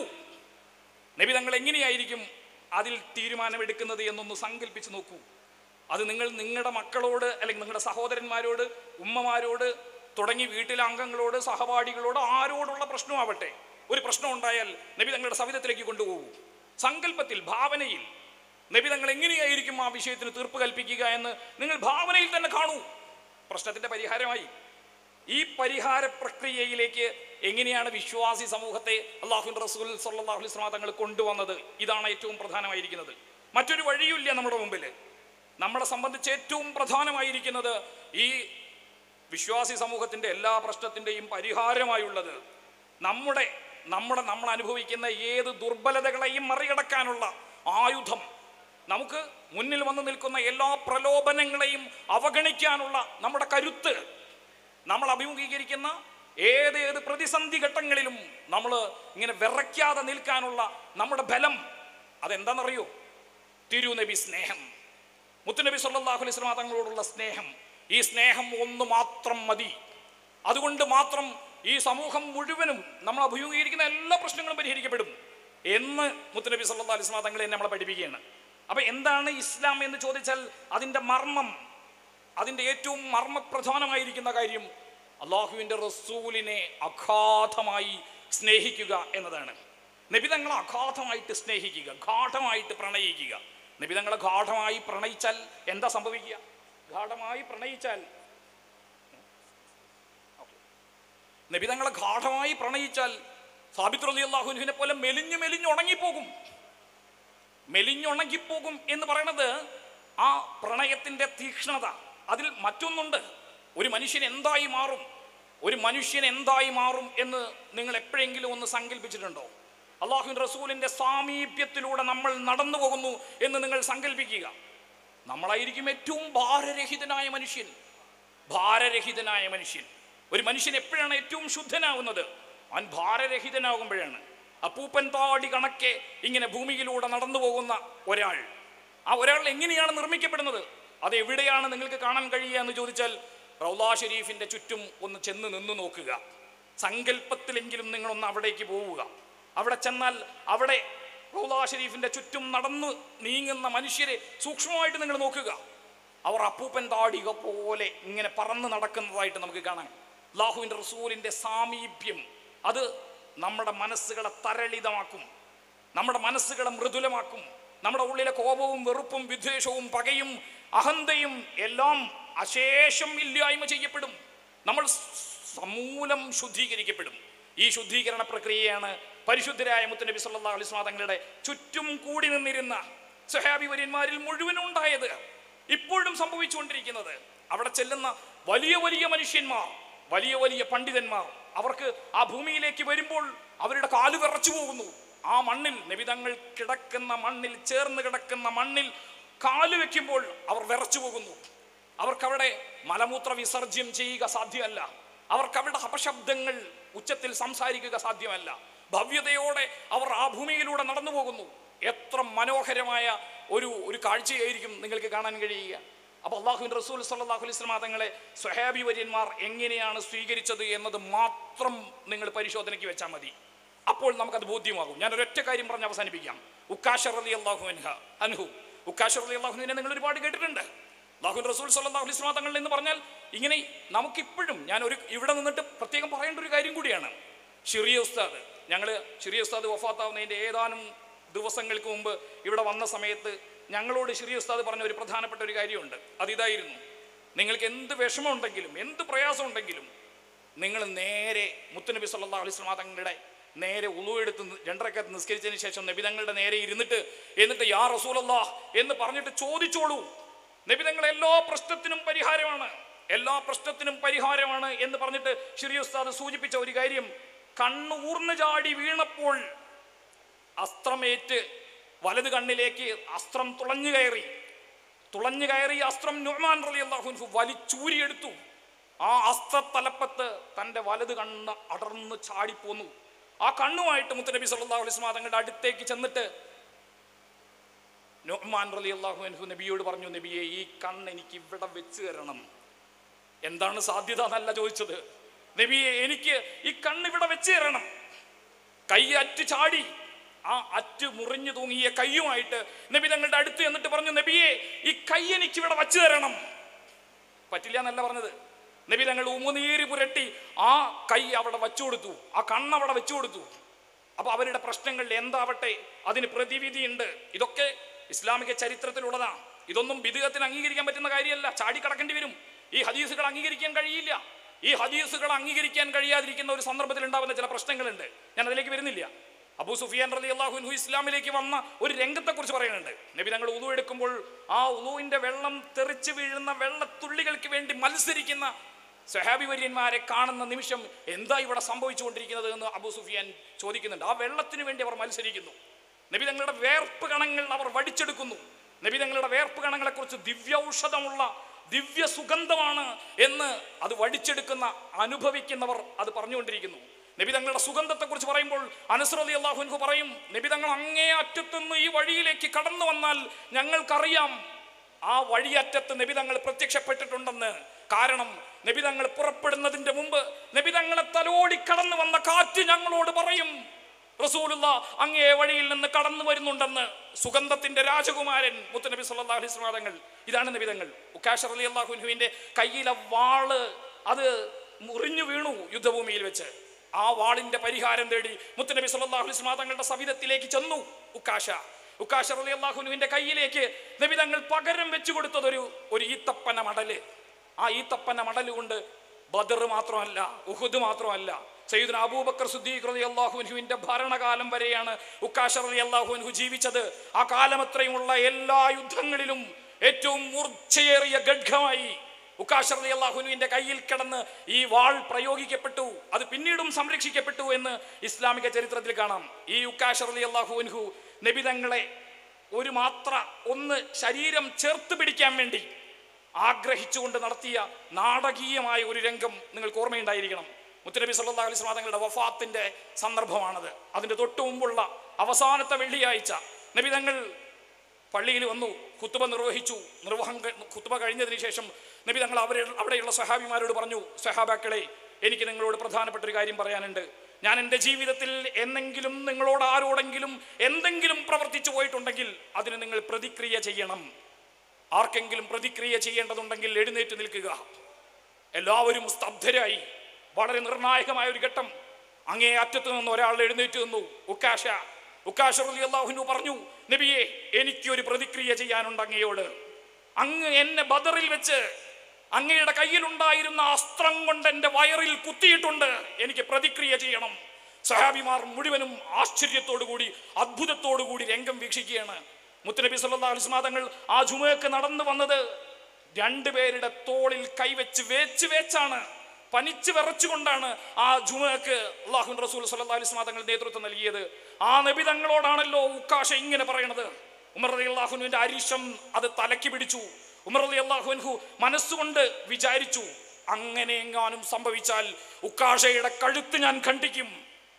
നബി തങ്ങൾ എങ്ങനെയായിരിക്കും അതിൽ തീരുമാനമെടുക്കുന്നത് എന്നൊന്ന് സങ്കല്പിച്ച് നോക്കൂ അത് നിങ്ങൾ നിങ്ങളുടെ മക്കളോട് അല്ലെങ്കിൽ നിങ്ങളുടെ സഹോദരന്മാരോട് ഉമ്മമാരോട് തുടങ്ങി വീട്ടിലെ അംഗങ്ങളോട് സഹപാഠികളോട് ആരോടുള്ള പ്രശ്നമാവട്ടെ ഒരു പ്രശ്നം ഉണ്ടായാൽ നബി തങ്ങളുടെ സവിധത്തിലേക്ക് കൊണ്ടുപോകൂ സങ്കല്പത്തിൽ ഭാവനയിൽ നബി തങ്ങൾ എങ്ങനെയായിരിക്കും ആ വിഷയത്തിന് തീർപ്പ് കൽപ്പിക്കുക എന്ന് നിങ്ങൾ ഭാവനയിൽ തന്നെ കാണൂ പ്രശ്നത്തിന്റെ പരിഹാരമായി ഈ പരിഹാര പ്രക്രിയയിലേക്ക് എങ്ങനെയാണ് വിശ്വാസി സമൂഹത്തെ അള്ളാഹു റസൂൽ സല്ലല്ലാഹു അലൈഹി വസല്ലം തങ്ങൾ കൊണ്ടുവന്നത് ഇതാണ് ഏറ്റവും പ്രധാനമായിരിക്കുന്നത് മറ്റൊരു വഴിയുമില്ല നമ്മുടെ മുമ്പിൽ നമ്മളെ സംബന്ധിച്ച് ഏറ്റവും പ്രധാനമായിരിക്കുന്നത് ഈ വിശ്വാസി സമൂഹത്തിന്റെ എല്ലാ പ്രശ്നത്തിന്റെയും പരിഹാരമായുള്ളത് നമ്മുടെ നമ്മുടെ നമ്മൾ അനുഭവിക്കുന്ന ഏത് ദുർബലതകളെയും മറികടക്കാനുള്ള ആയുധം നമുക്ക് മുന്നിൽ വന്നു നിൽക്കുന്ന എല്ലാ പ്രലോഭനങ്ങളെയും അവഗണിക്കാനുള്ള നമ്മുടെ കരുത്ത് നമ്മൾ അഭിമുഖീകരിക്കുന്ന ഏതേത് പ്രതിസന്ധി ഘട്ടങ്ങളിലും നമ്മൾ ഇങ്ങനെ വിറയ്ക്കാതെ നിൽക്കാനുള്ള നമ്മുടെ ബലം അതെന്താണെന്നറിയോ തിരുനബി സ്നേഹം മുത്തുനബി സല്ലല്ലാഹു അലൈഹി വസല്ലം തങ്ങളോടുള്ള സ്നേഹം ഈ സ്നേഹം ഒന്ന് മാത്രം മതി അതുകൊണ്ട് മാത്രം ഈ സമൂഹം മുഴുവനും നമ്മൾ അഭിമുഖീകരിക്കുന്ന എല്ലാ പ്രശ്നങ്ങളും പരിഹരിക്കപ്പെടും എന്ന് മുത്തുനബി സല്ലല്ലാഹു അലൈഹി വസല്ലം തങ്ങൾ എന്നെ നമ്മളെ പഠിപ്പിക്കുകയാണ് അപ്പൊ എന്താണ് ഇസ്ലാം എന്ന് ചോദിച്ചാൽ അതിന്റെ മർമ്മം അതിൻ്റെ ഏറ്റവും മർമ്മപ്രധാനമായിരിക്കുന്ന കാര്യം അള്ളാഹുവിൻ്റെ റസൂലിനെ അഗാധമായി സ്നേഹിക്കുക എന്നതാണ് നബിതങ്ങളെ അഗാധമായിട്ട് സ്നേഹിക്കുക ഗാഠമായിട്ട് പ്രണയിക്കുക നബിതങ്ങളെ ഗാഠമായി പ്രണയിച്ചാൽ എന്താ സംഭവിക്കുക ഗാഠമായി പ്രണയിച്ചാൽ നബിതങ്ങളെ ഗാഠമായി പ്രണയിച്ചാൽ സാബിത്ത് റലി അള്ളാഹുവിനെ പോലെ മെലിഞ്ഞു മെലിഞ്ഞു ഉണങ്ങിപ്പോകും മെലിഞ്ഞുണങ്ങിപ്പോകും എന്ന് പറയുന്നത് ആ പ്രണയത്തിന്റെ തീക്ഷ്ണത അതിൽ മറ്റൊന്നുണ്ട് ഒരു മനുഷ്യൻ എന്തായി മാറും ഒരു മനുഷ്യൻ എന്തായി മാറും എന്ന് നിങ്ങൾ എപ്പോഴെങ്കിലും ഒന്ന് സങ്കല്പിച്ചിട്ടുണ്ടോ അള്ളാഹു റസൂലിന്റെ സാമീപ്യത്തിലൂടെ നമ്മൾ നടന്നു പോകുന്നു എന്ന് നിങ്ങൾ സങ്കല്പിക്കുക നമ്മളായിരിക്കും ഏറ്റവും ഭാരരഹിതനായ മനുഷ്യൻ ഭാരരഹിതനായ മനുഷ്യൻ ഒരു മനുഷ്യൻ എപ്പോഴാണ് ഏറ്റവും ശുദ്ധനാവുന്നത് അവൻ ഭാരരഹിതനാകുമ്പോഴാണ് അപ്പൂപ്പൻ താടി കണക്കെ ഇങ്ങനെ ഭൂമിയിലൂടെ നടന്നു പോകുന്ന ഒരാൾ ആ ഒരാൾ എങ്ങനെയാണ് നിർമ്മിക്കപ്പെടുന്നത് അത് എവിടെയാണ് നിങ്ങൾക്ക് കാണാൻ കഴിയുക എന്ന് ചോദിച്ചാൽ റൗലാ ഷെരീഫിന്റെ ചുറ്റും ഒന്ന് ചെന്ന് നിന്ന് നോക്കുക സങ്കല്പത്തിലെങ്കിലും നിങ്ങളൊന്ന് അവിടേക്ക് പോവുക അവിടെ ചെന്നാൽ അവിടെ റൗലാ ഷെരീഫിന്റെ ചുറ്റും നടന്നു നീങ്ങുന്ന മനുഷ്യരെ സൂക്ഷ്മമായിട്ട് നിങ്ങൾ നോക്കുക അവർ അപ്പൂപ്പൻ താടിക പോലെ ഇങ്ങനെ പറന്ന് നടക്കുന്നതായിട്ട് നമുക്ക് കാണാം അള്ളാഹുവിൻ്റെ റസൂലിൻ്റെ സാമീപ്യം അത് നമ്മുടെ മനസ്സുകളെ തരളിതമാക്കും നമ്മുടെ മനസ്സുകളെ മൃദുലമാക്കും നമ്മുടെ ഉള്ളിലെ കോപവും വെറുപ്പും വിദ്വേഷവും പകയും അഹന്തയും എല്ലാം അശേഷം ഇല്ലായ്മ ചെയ്യപ്പെടും നമ്മൾ സമൂലം ശുദ്ധീകരിക്കപ്പെടും ഈ ശുദ്ധീകരണ പ്രക്രിയയാണ് പരിശുദ്ധരായ മുത്തുനബി സല്ലല്ലാഹു അലൈഹി വസല്ലം തങ്ങളുടെ ചുറ്റും കൂടി നിന്നിരുന്ന സഹാബി വര്യന്മാരിൽ മുഴുവനും ഉണ്ടായത് ഇപ്പോഴും സംഭവിച്ചുകൊണ്ടിരിക്കുന്നത് അവിടെ ചെല്ലുന്ന വലിയ വലിയ മനുഷ്യന്മാർ വലിയ വലിയ പണ്ഡിതന്മാർ അവർക്ക് ആ ഭൂമിയിലേക്ക് വരുമ്പോൾ അവരുടെ കാല് വിറച്ചു പോകുന്നു ആ മണ്ണിൽ നിബിതങ്ങൾ കിടക്കുന്ന മണ്ണിൽ ചേർന്ന് കിടക്കുന്ന മണ്ണിൽ കാല് വെക്കുമ്പോൾ അവർ വിറച്ചു പോകുന്നു അവർക്കവിടെ മലമൂത്ര വിസർജ്യം ചെയ്യുക സാധ്യമല്ല അവർക്കവിടെ അപശബ്ദങ്ങൾ ഉച്ചത്തിൽ സംസാരിക്കുക സാധ്യമല്ല ഭവ്യതയോടെ അവർ ആ ഭൂമിയിലൂടെ നടന്നു പോകുന്നു എത്ര മനോഹരമായ ഒരു ഒരു കാഴ്ചയായിരിക്കും നിങ്ങൾക്ക് കാണാൻ കഴിയുക അപ്പോൾ അള്ളാഹുവിൻ റസൂൽ സല്ലാഹു അലൈഹി സ്വലാ തങ്ങളെ സ്വഹാബി വര്യന്മാർ എങ്ങനെയാണ് സ്വീകരിച്ചത് എന്നത് മാത്രം നിങ്ങൾ പരിശോധനയ്ക്ക് വെച്ചാൽ മതി അപ്പോൾ നമുക്കത് ബോധ്യമാകും ഞാൻ ഒരൊറ്റ കാര്യം പറഞ്ഞ് അവസാനിപ്പിക്കാം ഉക്കാഷർ അലി അള്ളാഹു അൻഹ അൻഹു ഉക്കാഷർ അലി അള്ളാഹുവിനെ നിങ്ങൾ ഒരുപാട് കേട്ടിട്ടുണ്ട് അള്ളാഹു റസൂൽ സല്ലാഹു അലൈഹി സ്വലാ തങ്ങൾ എന്ന് പറഞ്ഞാൽ ഇങ്ങനെ നമുക്കിപ്പോഴും ഞാൻ ഒരു ഇവിടെ നിന്നിട്ട് പ്രത്യേകം പറയേണ്ട ഒരു കാര്യം കൂടിയാണ് ഷിറിയ ഉസ്താദ് ഞങ്ങൾ ഷിറിയ ഉസ്താദ് വഫാത്താവുന്നതിൻ്റെ ഏതാനും ദിവസങ്ങൾക്ക് മുമ്പ് ഇവിടെ വന്ന സമയത്ത് ഞങ്ങളോട് ഷിറിയ ഉസ്താദ് പറഞ്ഞ ഒരു പ്രധാനപ്പെട്ട ഒരു കാര്യമുണ്ട് അതിതായിരുന്നു നിങ്ങൾക്ക് എന്ത് വിഷമമുണ്ടെങ്കിലും എന്ത് പ്രയാസമുണ്ടെങ്കിലും നിങ്ങൾ നേരെ മുത്തുനബി സല്ലാ അലൈഹി സ്വലാ തങ്ങളുടെ നേരെ ഉളുവെടുത്ത് രണ്ടരക്കത്ത് നിസ്കരിച്ചതിന് ശേഷം നബി തങ്ങളുടെ നേരെ ഇരുന്നിട്ട് എന്നിട്ട് യാ റസൂലല്ലാ എന്ന് പറഞ്ഞിട്ട് ചോദിച്ചോളൂ നബി തങ്ങളുടെ എല്ലാ പ്രശ്നത്തിനും പരിഹാരമാണ് എല്ലാ പ്രശ്നത്തിനും പരിഹാരമാണ് എന്ന് പറഞ്ഞിട്ട് ഷിറി ഉസ്താദ് സൂചിപ്പിച്ച ഒരു കാര്യം കണ്ണ് ഊർന്നു ചാടി വീണപ്പോൾ അസ്ത്രമേറ്റ് വലത് കണ്ണിലേക്ക് അസ്ത്രം തുളഞ്ഞു കയറി തുളഞ്ഞു കയറി അസ്ത്രം നുഹ്മാൻ റലി അള്ളാഹുൻഹു വലിച്ചൂരിയെടുത്തു ആ അസ്ത്രത്തലപ്പത്ത് തൻ്റെ വലത് കണ്ണ് അടർന്ന് ചാടിപ്പോന്നു ആ കണ്ണുമായിട്ട് മുത്തനബി സല്ലല്ലാഹു അലൈഹി വസല്ലം തങ്ങളുടെ അടുത്തേക്ക് ചെന്നിട്ട് നുഹ്മാൻ റലി അള്ളാഹു അൻഹു നബിയോട് പറഞ്ഞു നബിയെ ഈ കണ്ണ് എനിക്ക് ഇവിടെ വെച്ച് തരണം എന്താണ് സാധ്യത എന്നല്ല ചോദിച്ചത് നബിയെ എനിക്ക് ഈ കണ്ണ് ഇവിടെ വെച്ച് തരണം കൈ അറ്റ് ചാടി ആ അറ്റ് മുറിഞ്ഞു തൂങ്ങിയ കൈയുമായിട്ട് നബി തങ്ങളുടെ അടുത്ത് എന്നിട്ട് പറഞ്ഞു നബിയെ ഈ കൈ എനിക്ക് ഇവിടെ വച്ചു തരണം പറ്റില്ല എന്നല്ല പറഞ്ഞത് നബി തങ്ങൾ ഉമുനീര് പുരട്ടി ആ കൈ അവിടെ വച്ചു കൊടുത്തു ആ കണ്ണ് അവിടെ വെച്ചു കൊടുത്തു അപ്പൊ അവരുടെ പ്രശ്നങ്ങളിൽ എന്താവട്ടെ അതിന് പ്രതിവിധിയുണ്ട് ഇതൊക്കെ ഇസ്ലാമിക ചരിത്രത്തിലുള്ളതാണ് ഇതൊന്നും വിധേയത്തിന് അംഗീകരിക്കാൻ പറ്റുന്ന കാര്യമല്ല ചാടി കടക്കേണ്ടി വരും ഈ ഹദീസുകൾ അംഗീകരിക്കാൻ കഴിയില്ല ഈ ഹദീസുകൾ അംഗീകരിക്കാൻ കഴിയാതിരിക്കുന്ന ഒരു സന്ദർഭത്തിൽ ഉണ്ടാകുന്ന ചില പ്രശ്നങ്ങളുണ്ട് ഞാൻ അതിലേക്ക് വരുന്നില്ല അബൂ സുഫിയാൻ റലി അള്ളാഹുൻഹു ഇസ്ലാമിലേക്ക് വന്ന ഒരു രംഗത്തെക്കുറിച്ച് പറയുന്നുണ്ട് നബി തങ്ങൾ ഉളു എടുക്കുമ്പോൾ ആ ഉളുവിന്റെ വെള്ളം തെറിച്ച് വീഴുന്ന വെള്ളത്തുള്ളികൾക്ക് വേണ്ടി മത്സരിക്കുന്ന സഹാബി വര്യന്മാരെ കാണുന്ന നിമിഷം എന്താ ഇവിടെ സംഭവിച്ചുകൊണ്ടിരിക്കുന്നത് എന്ന് അബൂ സുഫിയാൻ ചോദിക്കുന്നുണ്ട് ആ വെള്ളത്തിന് വേണ്ടി അവർ മത്സരിക്കുന്നു നബി തങ്ങളുടെ വേർപ്പ് കണങ്ങൾ അവർ വടിച്ചെടുക്കുന്നു നബി തങ്ങളുടെ വേർപ്പ് കണങ്ങളെ കുറിച്ച് ദിവ്യൌഷധമുള്ള ദിവ്യ സുഗന്ധമാണ് എന്ന് അത് വടിച്ചെടുക്കുന്ന അനുഭവിക്കുന്നവർ അത് പറഞ്ഞുകൊണ്ടിരിക്കുന്നു നബി തങ്ങളുടെ സുഗന്ധത്തെക്കുറിച്ച് പറയുമ്പോൾ അനസ്രതി അള്ളാഹുൻഹു പറയും നബി തങ്ങൾ അങ്ങേ അറ്റത്തുനിന്ന് ഈ വഴിയിലേക്ക് കടന്നു വന്നാൽ ഞങ്ങൾക്കറിയാം ആ വഴിയറ്റത്ത് നബി തങ്ങൾ പ്രത്യക്ഷപ്പെട്ടിട്ടുണ്ടെന്ന് കാരണം നബി തങ്ങൾ പുറപ്പെടുന്നതിന്റെ മുമ്പ് നബി തങ്ങളെ തലോടി കടന്നു വന്ന കാറ്റ് ഞങ്ങളോട് പറയും റസൂലുള്ള അങ്ങേ വഴിയിൽ നിന്ന് കടന്നു വരുന്നുണ്ടെന്ന് സുഗന്ധത്തിന്റെ രാജകുമാരൻ മുത്തനബി സല്ലല്ലാഹു അലൈഹി വസല്ലം തങ്ങൾ ഇതാണ് നബിതങ്ങൾ ഉക്കാഷർ അലി അള്ളാഹുനുവിന്റെ കയ്യിലെ വാള് അത് മുറിഞ്ഞു വീണു യുദ്ധഭൂമിയിൽ വെച്ച് ആ വാളിന്റെ പരിഹാരം തേടി മുത്തനബി സല്ലല്ലാഹു അലൈഹി വസല്ലം തങ്ങളുടെ സവിധത്തിലേക്ക് ചെന്നു ഉക്കാശ ഉക്കാശ അലി അള്ളാഹുനുവിന്റെ കയ്യിലേക്ക് നബിതങ്ങൾ പകരം വെച്ചു കൊടുത്തതൊരു ഒരു ഈത്തപ്പന മടല് ആ ഈത്തപ്പന മടല് കൊണ്ട് ബദർ മാത്രമല്ല ഉഹുദ് മാത്രമല്ല സയ്യിദ്ന അബൂബക്കർ സുദ്ദീഖ് റളിയല്ലാഹു അൻഹുവിന്റെ ഭരണകാലം വരെയാണ് ഉക്കാശ റളിയല്ലാഹു അൻഹു ജീവിച്ചത് ആ കാലമത്രയുമുള്ള എല്ലാ യുദ്ധങ്ങളിലും ഏറ്റവും മൂർച്ചയേറിയ ഗഡ്ഗമായി ഉക്കാശ റളിയല്ലാഹു അൻഹുവിന്റെ കയ്യിൽ കിടന്ന് ഈ വാൾ പ്രയോഗിക്കപ്പെട്ടു അത് പിന്നീടും സംരക്ഷിക്കപ്പെട്ടു എന്ന് ഇസ്ലാമിക ചരിത്രത്തിൽ കാണാം ഈ ഉക്കാശ റളിയല്ലാഹു അൻഹു നബിതങ്ങളെ ഒരു മാത്ര ഒന്ന് ശരീരം ചേർത്ത് പിടിക്കാൻ വേണ്ടി ആഗ്രഹിച്ചുകൊണ്ട് നടത്തിയ നാടകീയമായ ഒരു രംഗം നിങ്ങൾക്ക് ഓർമ്മയുണ്ടായിരിക്കണം മുത്തനബി സല്ലാ അലൈഹി സ്വലാം തങ്ങളുടെ വഫാത്തിന്റെ സന്ദർഭമാണത് അതിന്റെ തൊട്ടു മുമ്പുള്ള അവസാനത്തെ വെള്ളിയാഴ്ച നബി തങ്ങൾ പള്ളിയിൽ വന്നു കുത്തുബ നിർവഹിച്ചു നിർവഹം ക- കുത്തുബ കഴിഞ്ഞതിന് ശേഷം നബി തങ്ങൾ അവരെ അവിടെയുള്ള സഹാബിമാരോട് പറഞ്ഞു സഹാബാക്കളെ എനിക്ക് നിങ്ങളോട് പ്രധാനപ്പെട്ട ഒരു കാര്യം പറയാനുണ്ട് ഞാൻ എൻ്റെ ജീവിതത്തിൽ എന്നെങ്കിലും നിങ്ങളോട് ആരോടെങ്കിലും എന്തെങ്കിലും പ്രവർത്തിച്ചു പോയിട്ടുണ്ടെങ്കിൽ അതിന് നിങ്ങൾ പ്രതിക്രിയ ചെയ്യണം ആർക്കെങ്കിലും പ്രതിക്രിയ ചെയ്യേണ്ടതുണ്ടെങ്കിൽ എഴുന്നേറ്റ് നിൽക്കുക എല്ലാവരും സ്തബ്ധരായി വളരെ നിർണായകമായ ഒരു ഘട്ടം അങ്ങേ അറ്റത്ത് നിന്ന് ഒരാൾ എഴുന്നേറ്റ് നിന്നു ഉക്കാശ ഉക്കാശ അള്ളാഹുനു പറഞ്ഞു നബിയെ എനിക്കൊരു പ്രതിക്രിയ ചെയ്യാനുണ്ട് അങ്ങയോട് അങ്ങ് എന്നെ ബദറിൽ വെച്ച് അങ്ങയുടെ കയ്യിലുണ്ടായിരുന്ന അസ്ത്രം കൊണ്ട് എൻ്റെ വയറിൽ കുത്തിയിട്ടുണ്ട് എനിക്ക് പ്രതിക്രിയ ചെയ്യണം സഹാബിമാർ മുഴുവനും ആശ്ചര്യത്തോടുകൂടി അത്ഭുതത്തോടുകൂടി രംഗം വീക്ഷിക്കുകയാണ് മുത്തനബി സല്ലല്ലാഹു അലൈഹി വസല്ലം തങ്ങൾ ആ ജുമയ്ക്ക് നടന്നു വന്നത് രണ്ടുപേരുടെ തോളിൽ കൈവച്ച് വേച്ച് വേച്ചാണ് പനിച്ച് വിറച്ചുകൊണ്ടാണ് ആ ജുമക്ക് അള്ളാഹു റസൂൽ സല്ലല്ലാഹു അലൈഹി വസല്ലം തങ്ങൾ നേതൃത്വം നൽകിയത് ആ നബി തങ്ങളോടാണല്ലോ ഉക്കാശ ഇങ്ങനെ പറയണത് ഉമർ റളി അള്ളാഹുവിന്റെ അരിശം അത് തലക്കി പിടിച്ചു ഉമർ റളി അള്ളാഹുൻഹു മനസ്സുകൊണ്ട് വിചാരിച്ചു അങ്ങനെ എങ്ങാനും സംഭവിച്ചാൽ ഉക്കാശയുടെ കഴുത്ത് ഞാൻ ഖണ്ഡിക്കും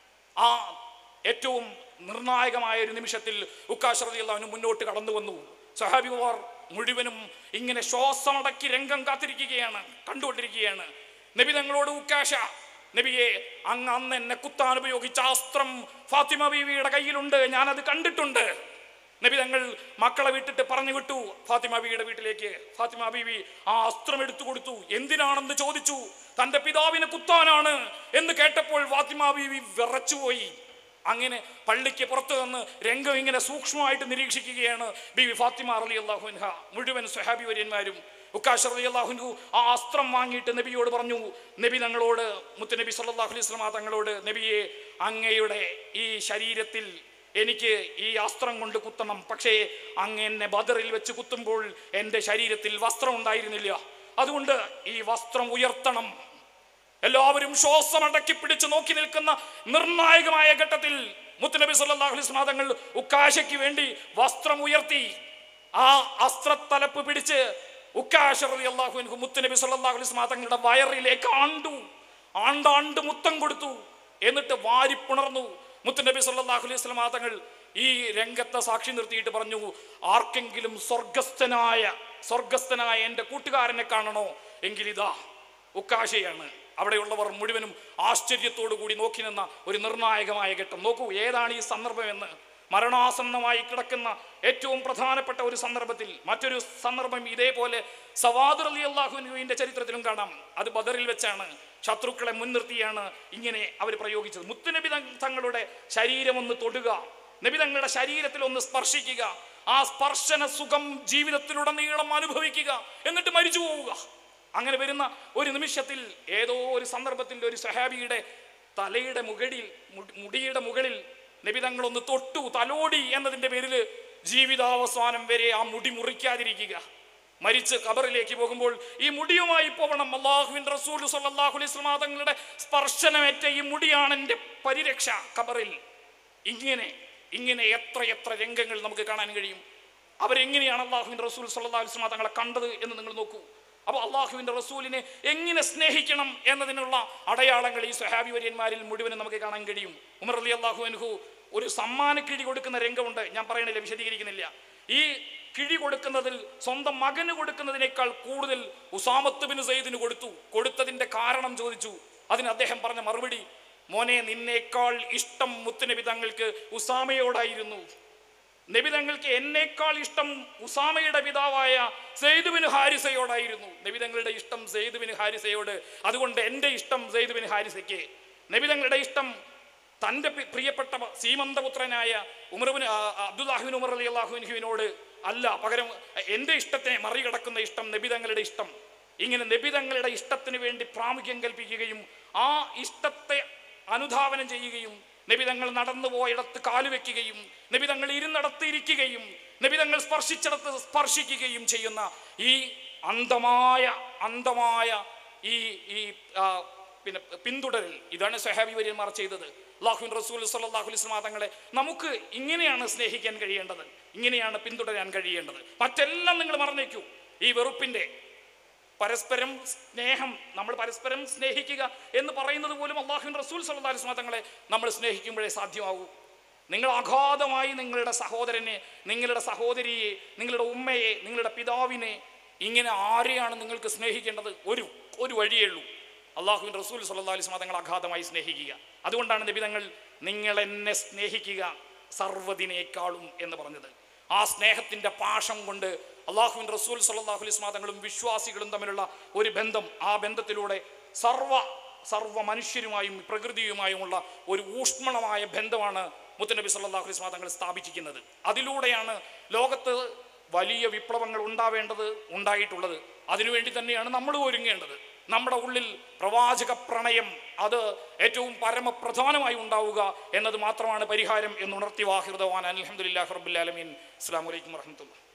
ആ ഏറ്റവും നിർണായകമായ ഒരു നിമിഷത്തിൽ ഉക്കാശ് റളിയല്ലാഹു മുന്നോട്ട് കടന്നു വന്നു സഹാബിമാർ മുഴുവനും ഇങ്ങനെ ശ്വാസമടക്കി രംഗം കാത്തിരിക്കുകയാണ് കണ്ടുകൊണ്ടിരിക്കുകയാണ് നബി തങ്ങളോട് ഉക്കാശ നബിയെ അങ്ങ് അന്ന് എന്നെ കുത്താൻ ഉപയോഗിച്ച അസ്ത്രം ഫാത്തിമ ബീവിയുടെ കയ്യിലുണ്ട് ഞാനത് കണ്ടിട്ടുണ്ട് നബി തങ്ങൾ മക്കളെ വിട്ടിട്ട് പറഞ്ഞു വിട്ടു ഫാത്തിമ ബീവിയുടെ വീട്ടിലേക്ക് ഫാത്തിമ ബീവി ആ അസ്ത്രം എടുത്തു കൊടുത്തു എന്തിനാണെന്ന് ചോദിച്ചു തന്റെ പിതാവിനെ കുത്താനാണ് എന്ന് കേട്ടപ്പോൾ ഫാത്തിമ ബീവി വിറച്ചുപോയി അങ്ങനെ പള്ളിക്ക് പുറത്തു നിന്ന് രംഗം ഇങ്ങനെ സൂക്ഷ്മമായിട്ട് നിരീക്ഷിക്കുകയാണ് ബിവി ഫാത്തിമ അലി അള്ളാഹുൻഹ മുഴുവൻ സുഹാബി വര്യന്മാരും ഉക്കാശ് അലി അള്ളാഹുൻഹു ആ അസ്ത്രം വാങ്ങിയിട്ട് നബിയോട് പറഞ്ഞു നബി തങ്ങളോട് മുത്തുനബി സല്ലല്ലാഹു അലൈഹി വസല്ലമ തങ്ങളോട് നബിയെ അങ്ങയുടെ ഈ ശരീരത്തിൽ എനിക്ക് ഈ അസ്ത്രം കൊണ്ട് കുത്തണം പക്ഷേ അങ്ങ് എന്നെ ബദറിൽ വെച്ച് കുത്തുമ്പോൾ എൻ്റെ ശരീരത്തിൽ വസ്ത്രം ഉണ്ടായിരുന്നില്ല അതുകൊണ്ട് ഈ വസ്ത്രം ഉയർത്തണം എല്ലാവരും ശ്വാസമടക്കി പിടിച്ച് നോക്കി നിൽക്കുന്ന നിർണായകമായ ഘട്ടത്തിൽ മുത്തുനബി സല്ലല്ലാഹു അലൈഹി വസല്ലം തങ്ങൾ ഉക്കാശയ്ക്ക് വേണ്ടി വസ്ത്രം ഉയർത്തി ആ അസ്ത്രത്തലപ്പ് പിടിച്ച് ഉക്കാശറതി അള്ളാഹു മുത്തുനബി സല്ലല്ലാഹു അലൈഹി വസല്ലം തങ്ങളുടെ വയറിലേക്ക് ആണ്ടു ആണ്ടാണ്ട് മുത്തം കൊടുത്തു എന്നിട്ട് വാരിപ്പുണർന്നു മുത്തുനബി സല്ലല്ലാഹു അലൈഹി വസല്ലം തങ്ങൾ ഈ രംഗത്തെ സാക്ഷി നിർത്തിയിട്ട് പറഞ്ഞു ആർക്കെങ്കിലും സ്വർഗസ്ഥനായ സ്വർഗസ്ഥനായ എൻ്റെ കൂട്ടുകാരനെ കാണണോ എങ്കിലിതാ ഉക്കാശയാണ് അവിടെയുള്ളവർ മുഴുവനും ആശ്ചര്യത്തോടു കൂടി നോക്കി നിന്ന ഒരു നിർണായകമായ ഘട്ടം നോക്കൂ ഏതാണ് ഈ സന്ദർഭമെന്ന് മരണാസന്നമായി കിടക്കുന്ന ഏറ്റവും പ്രധാനപ്പെട്ട ഒരു സന്ദർഭത്തിൽ മറ്റൊരു സന്ദർഭം ഇതേപോലെ സവാദുർ അലി അള്ളാഹുവിന്റെ ചരിത്രത്തിലും കാണാം അത് ബദറിൽ വെച്ചാണ് ശത്രുക്കളെ മുൻനിർത്തിയാണ് ഇങ്ങനെ അവർ പ്രയോഗിച്ചത് മുത്തുനബി തങ് തങ്ങളുടെ ശരീരം ഒന്ന് തൊടുക നബി തങ്ങളുടെ ശരീരത്തിൽ ഒന്ന് സ്പർശിക്കുക ആ സ്പർശന സുഖം ജീവിതത്തിലുടനീളം അനുഭവിക്കുക എന്നിട്ട് മരിച്ചു പോവുക അങ്ങനെ വരുന്ന ഒരു നിമിഷത്തിൽ ഏതോ ഒരു സന്ദർഭത്തിൽ ഒരു സഹാബിയുടെ തലയുടെ മുകളിൽ മു- മുടിയുടെ മുകളിൽ നബിതങ്ങളൊന്ന് തൊട്ടു തലോടി എന്നതിൻ്റെ പേരിൽ ജീവിതാവസാനം വരെ ആ മുടി മുറിക്കാതിരിക്കുക മരിച്ച് ഖബറിലേക്ക് പോകുമ്പോൾ ഈ മുടിയുമായി പോകണം അള്ളാഹുവിൻ റസൂൽ സല്ലല്ലാഹു അലൈഹി വസല്ലം തങ്ങളുടെ സ്പർശനമേറ്റ ഈ മുടിയാണ് എൻ്റെ പരിരക്ഷ ഖബറിൽ ഇങ്ങനെ ഇങ്ങനെ എത്ര എത്ര രംഗങ്ങൾ നമുക്ക് കാണാൻ കഴിയും അവരെങ്ങനെയാണ് അള്ളാഹുവിൻ്റെ റസൂൽ സല്ലല്ലാഹു അലൈഹി വസല്ലം തങ്ങളെ കണ്ടത് എന്ന് നിങ്ങൾ നോക്കൂ അപ്പോൾ അള്ളാഹുവിൻ്റെ റസൂലിനെ എങ്ങനെ സ്നേഹിക്കണം എന്നതിനുള്ള അടയാളങ്ങൾ ഈ സ്വഹാബി വര്യന്മാരിൽ മുഴുവനും നമുക്ക് കാണാൻ കഴിയും ഉമർ അലി അള്ളാഹു അൻഹു ഒരു സമ്മാന കിഴി കൊടുക്കുന്ന രംഗമുണ്ട് ഞാൻ പറയണില്ല വിശദീകരിക്കുന്നില്ല ഈ കിഴി കൊടുക്കുന്നതിൽ സ്വന്തം മകന് കൊടുക്കുന്നതിനേക്കാൾ കൂടുതൽ ഉസാമത്ത് ബിൻ സയ്യിദിന് കൊടുത്തു കൊടുത്തതിന്റെ കാരണം ചോദിച്ചു അതിന് അദ്ദേഹം പറഞ്ഞ മറുപടി മോനെ നിന്നേക്കാൾ ഇഷ്ടം മുത്തുനബി തങ്ങൾക്ക് ഉസാമയോടായിരുന്നു നബി തങ്ങൾക്ക് എന്നേക്കാൾ ഇഷ്ടം ഉസാമയുടെ പിതാവായ സെയ്ദുബിന് ഹാരിസയോടായിരുന്നു നബി തങ്ങളുടെ ഇഷ്ടം സെയ്ദുബിന് ഹാരിസയോട് അതുകൊണ്ട് എൻ്റെ ഇഷ്ടം സെയ്ദുബിന് ഹാരിസയ്ക്ക് നബി തങ്ങളുടെ ഇഷ്ടം തൻ്റെ പി- പ്രിയപ്പെട്ട സീമന്തപുത്രനായ ഉമർബിന് അബ്ദുല്ലാഹുവിൻ ഉമർ അലി അള്ളാഹുവിൻഹുവിനോട് അല്ല പകരം എൻ്റെ ഇഷ്ടത്തിനെ മറികടക്കുന്ന ഇഷ്ടം നബി തങ്ങളുടെ ഇഷ്ടം ഇങ്ങനെ നബി തങ്ങളുടെ ഇഷ്ടത്തിന് വേണ്ടി പ്രാമുഖ്യം കൽപ്പിക്കുകയും ആ ഇഷ്ടത്തെ അനുധാവനം ചെയ്യുകയും നബിതങ്ങൾ നടന്നു പോയിടത്ത് കാലുവെക്കുകയും നബിതങ്ങൾ ഇരുന്നിടത്ത് ഇരിക്കുകയും നബിതങ്ങൾ സ്പർശിച്ചിടത്ത് സ്പർശിക്കുകയും ചെയ്യുന്ന ഈ അന്ധമായ അന്ധമായ ഈ ഈ ആ, പിന്നെ പിന്തുടരൽ ഇതാണ് സഹാബി വര്യന്മാർ ചെയ്തത് അള്ളാഹുവിൻ റസൂൽ സല്ലാഹു അലൈഹി തങ്ങളെ നമുക്ക് ഇങ്ങനെയാണ് സ്നേഹിക്കാൻ കഴിയേണ്ടത് ഇങ്ങനെയാണ് പിന്തുടരാൻ കഴിയേണ്ടത് മറ്റെല്ലാം നിങ്ങൾ മറന്നേക്കൂ ഈ വെറുപ്പിന്റെ പരസ്പരം സ്നേഹം നമ്മൾ പരസ്പരം സ്നേഹിക്കുക എന്ന് പറയുന്നത് പോലും അള്ളാഹുവിൻ റസൂൽ സല്ലല്ലാഹു അലൈഹി വസല്ലം തങ്ങളെ നമ്മൾ സ്നേഹിക്കുമ്പോഴേ സാധ്യമാകൂ നിങ്ങൾ അഗാധമായി നിങ്ങളുടെ സഹോദരനെ നിങ്ങളുടെ സഹോദരിയെ നിങ്ങളുടെ ഉമ്മയെ നിങ്ങളുടെ പിതാവിനെ ഇങ്ങനെ ആരെയാണ് നിങ്ങൾക്ക് സ്നേഹിക്കേണ്ടത് ഒരു ഒരു വഴിയേ ഉള്ളൂ അള്ളാഹുവിൻ റസൂൽ സല്ലല്ലാഹു അലൈഹി വസല്ലം തങ്ങൾ അഗാധമായി സ്നേഹിക്കുക അതുകൊണ്ടാണ് നബി തങ്ങൾ നിങ്ങൾ എന്നെ സ്നേഹിക്കുക സർവ്വതിനേക്കാളും എന്ന് പറഞ്ഞത് ആ സ്നേഹത്തിന്റെ പാഷം കൊണ്ട് അള്ളാഹുവിൻ റസൂൽ സല്ലല്ലാഹു അലൈഹി വസല്ലം തങ്ങളും വിശ്വാസികളും തമ്മിലുള്ള ഒരു ബന്ധം ആ ബന്ധത്തിലൂടെ സർവ സർവ മനുഷ്യരുമായും പ്രകൃതിയുമായുമുള്ള ഒരു ഊഷ്മളമായ ബന്ധമാണ് മുത്തനബി സല്ലല്ലാഹു അലൈഹി വസല്ലം തങ്ങൾ സ്ഥാപിച്ചിരിക്കുന്നത് അതിലൂടെയാണ് ലോകത്ത് വലിയ വിപ്ലവങ്ങൾ ഉണ്ടാവേണ്ടത് ഉണ്ടായിട്ടുള്ളത് അതിനുവേണ്ടി തന്നെയാണ് നമ്മൾ ഒരുങ്ങേണ്ടത് നമ്മുടെ ഉള്ളിൽ പ്രവാചക പ്രണയം അത് ഏറ്റവും പരമപ്രധാനമായി ഉണ്ടാവുക എന്നത് മാത്രമാണ് പരിഹാരം എന്ന് ഉണർത്തി വാഹിർദവാൻ അലഹമുല്ലാ റബ്ബുലാലമീൻ അസ്സാം വലൈക്കും വർഹമത്തുള്ള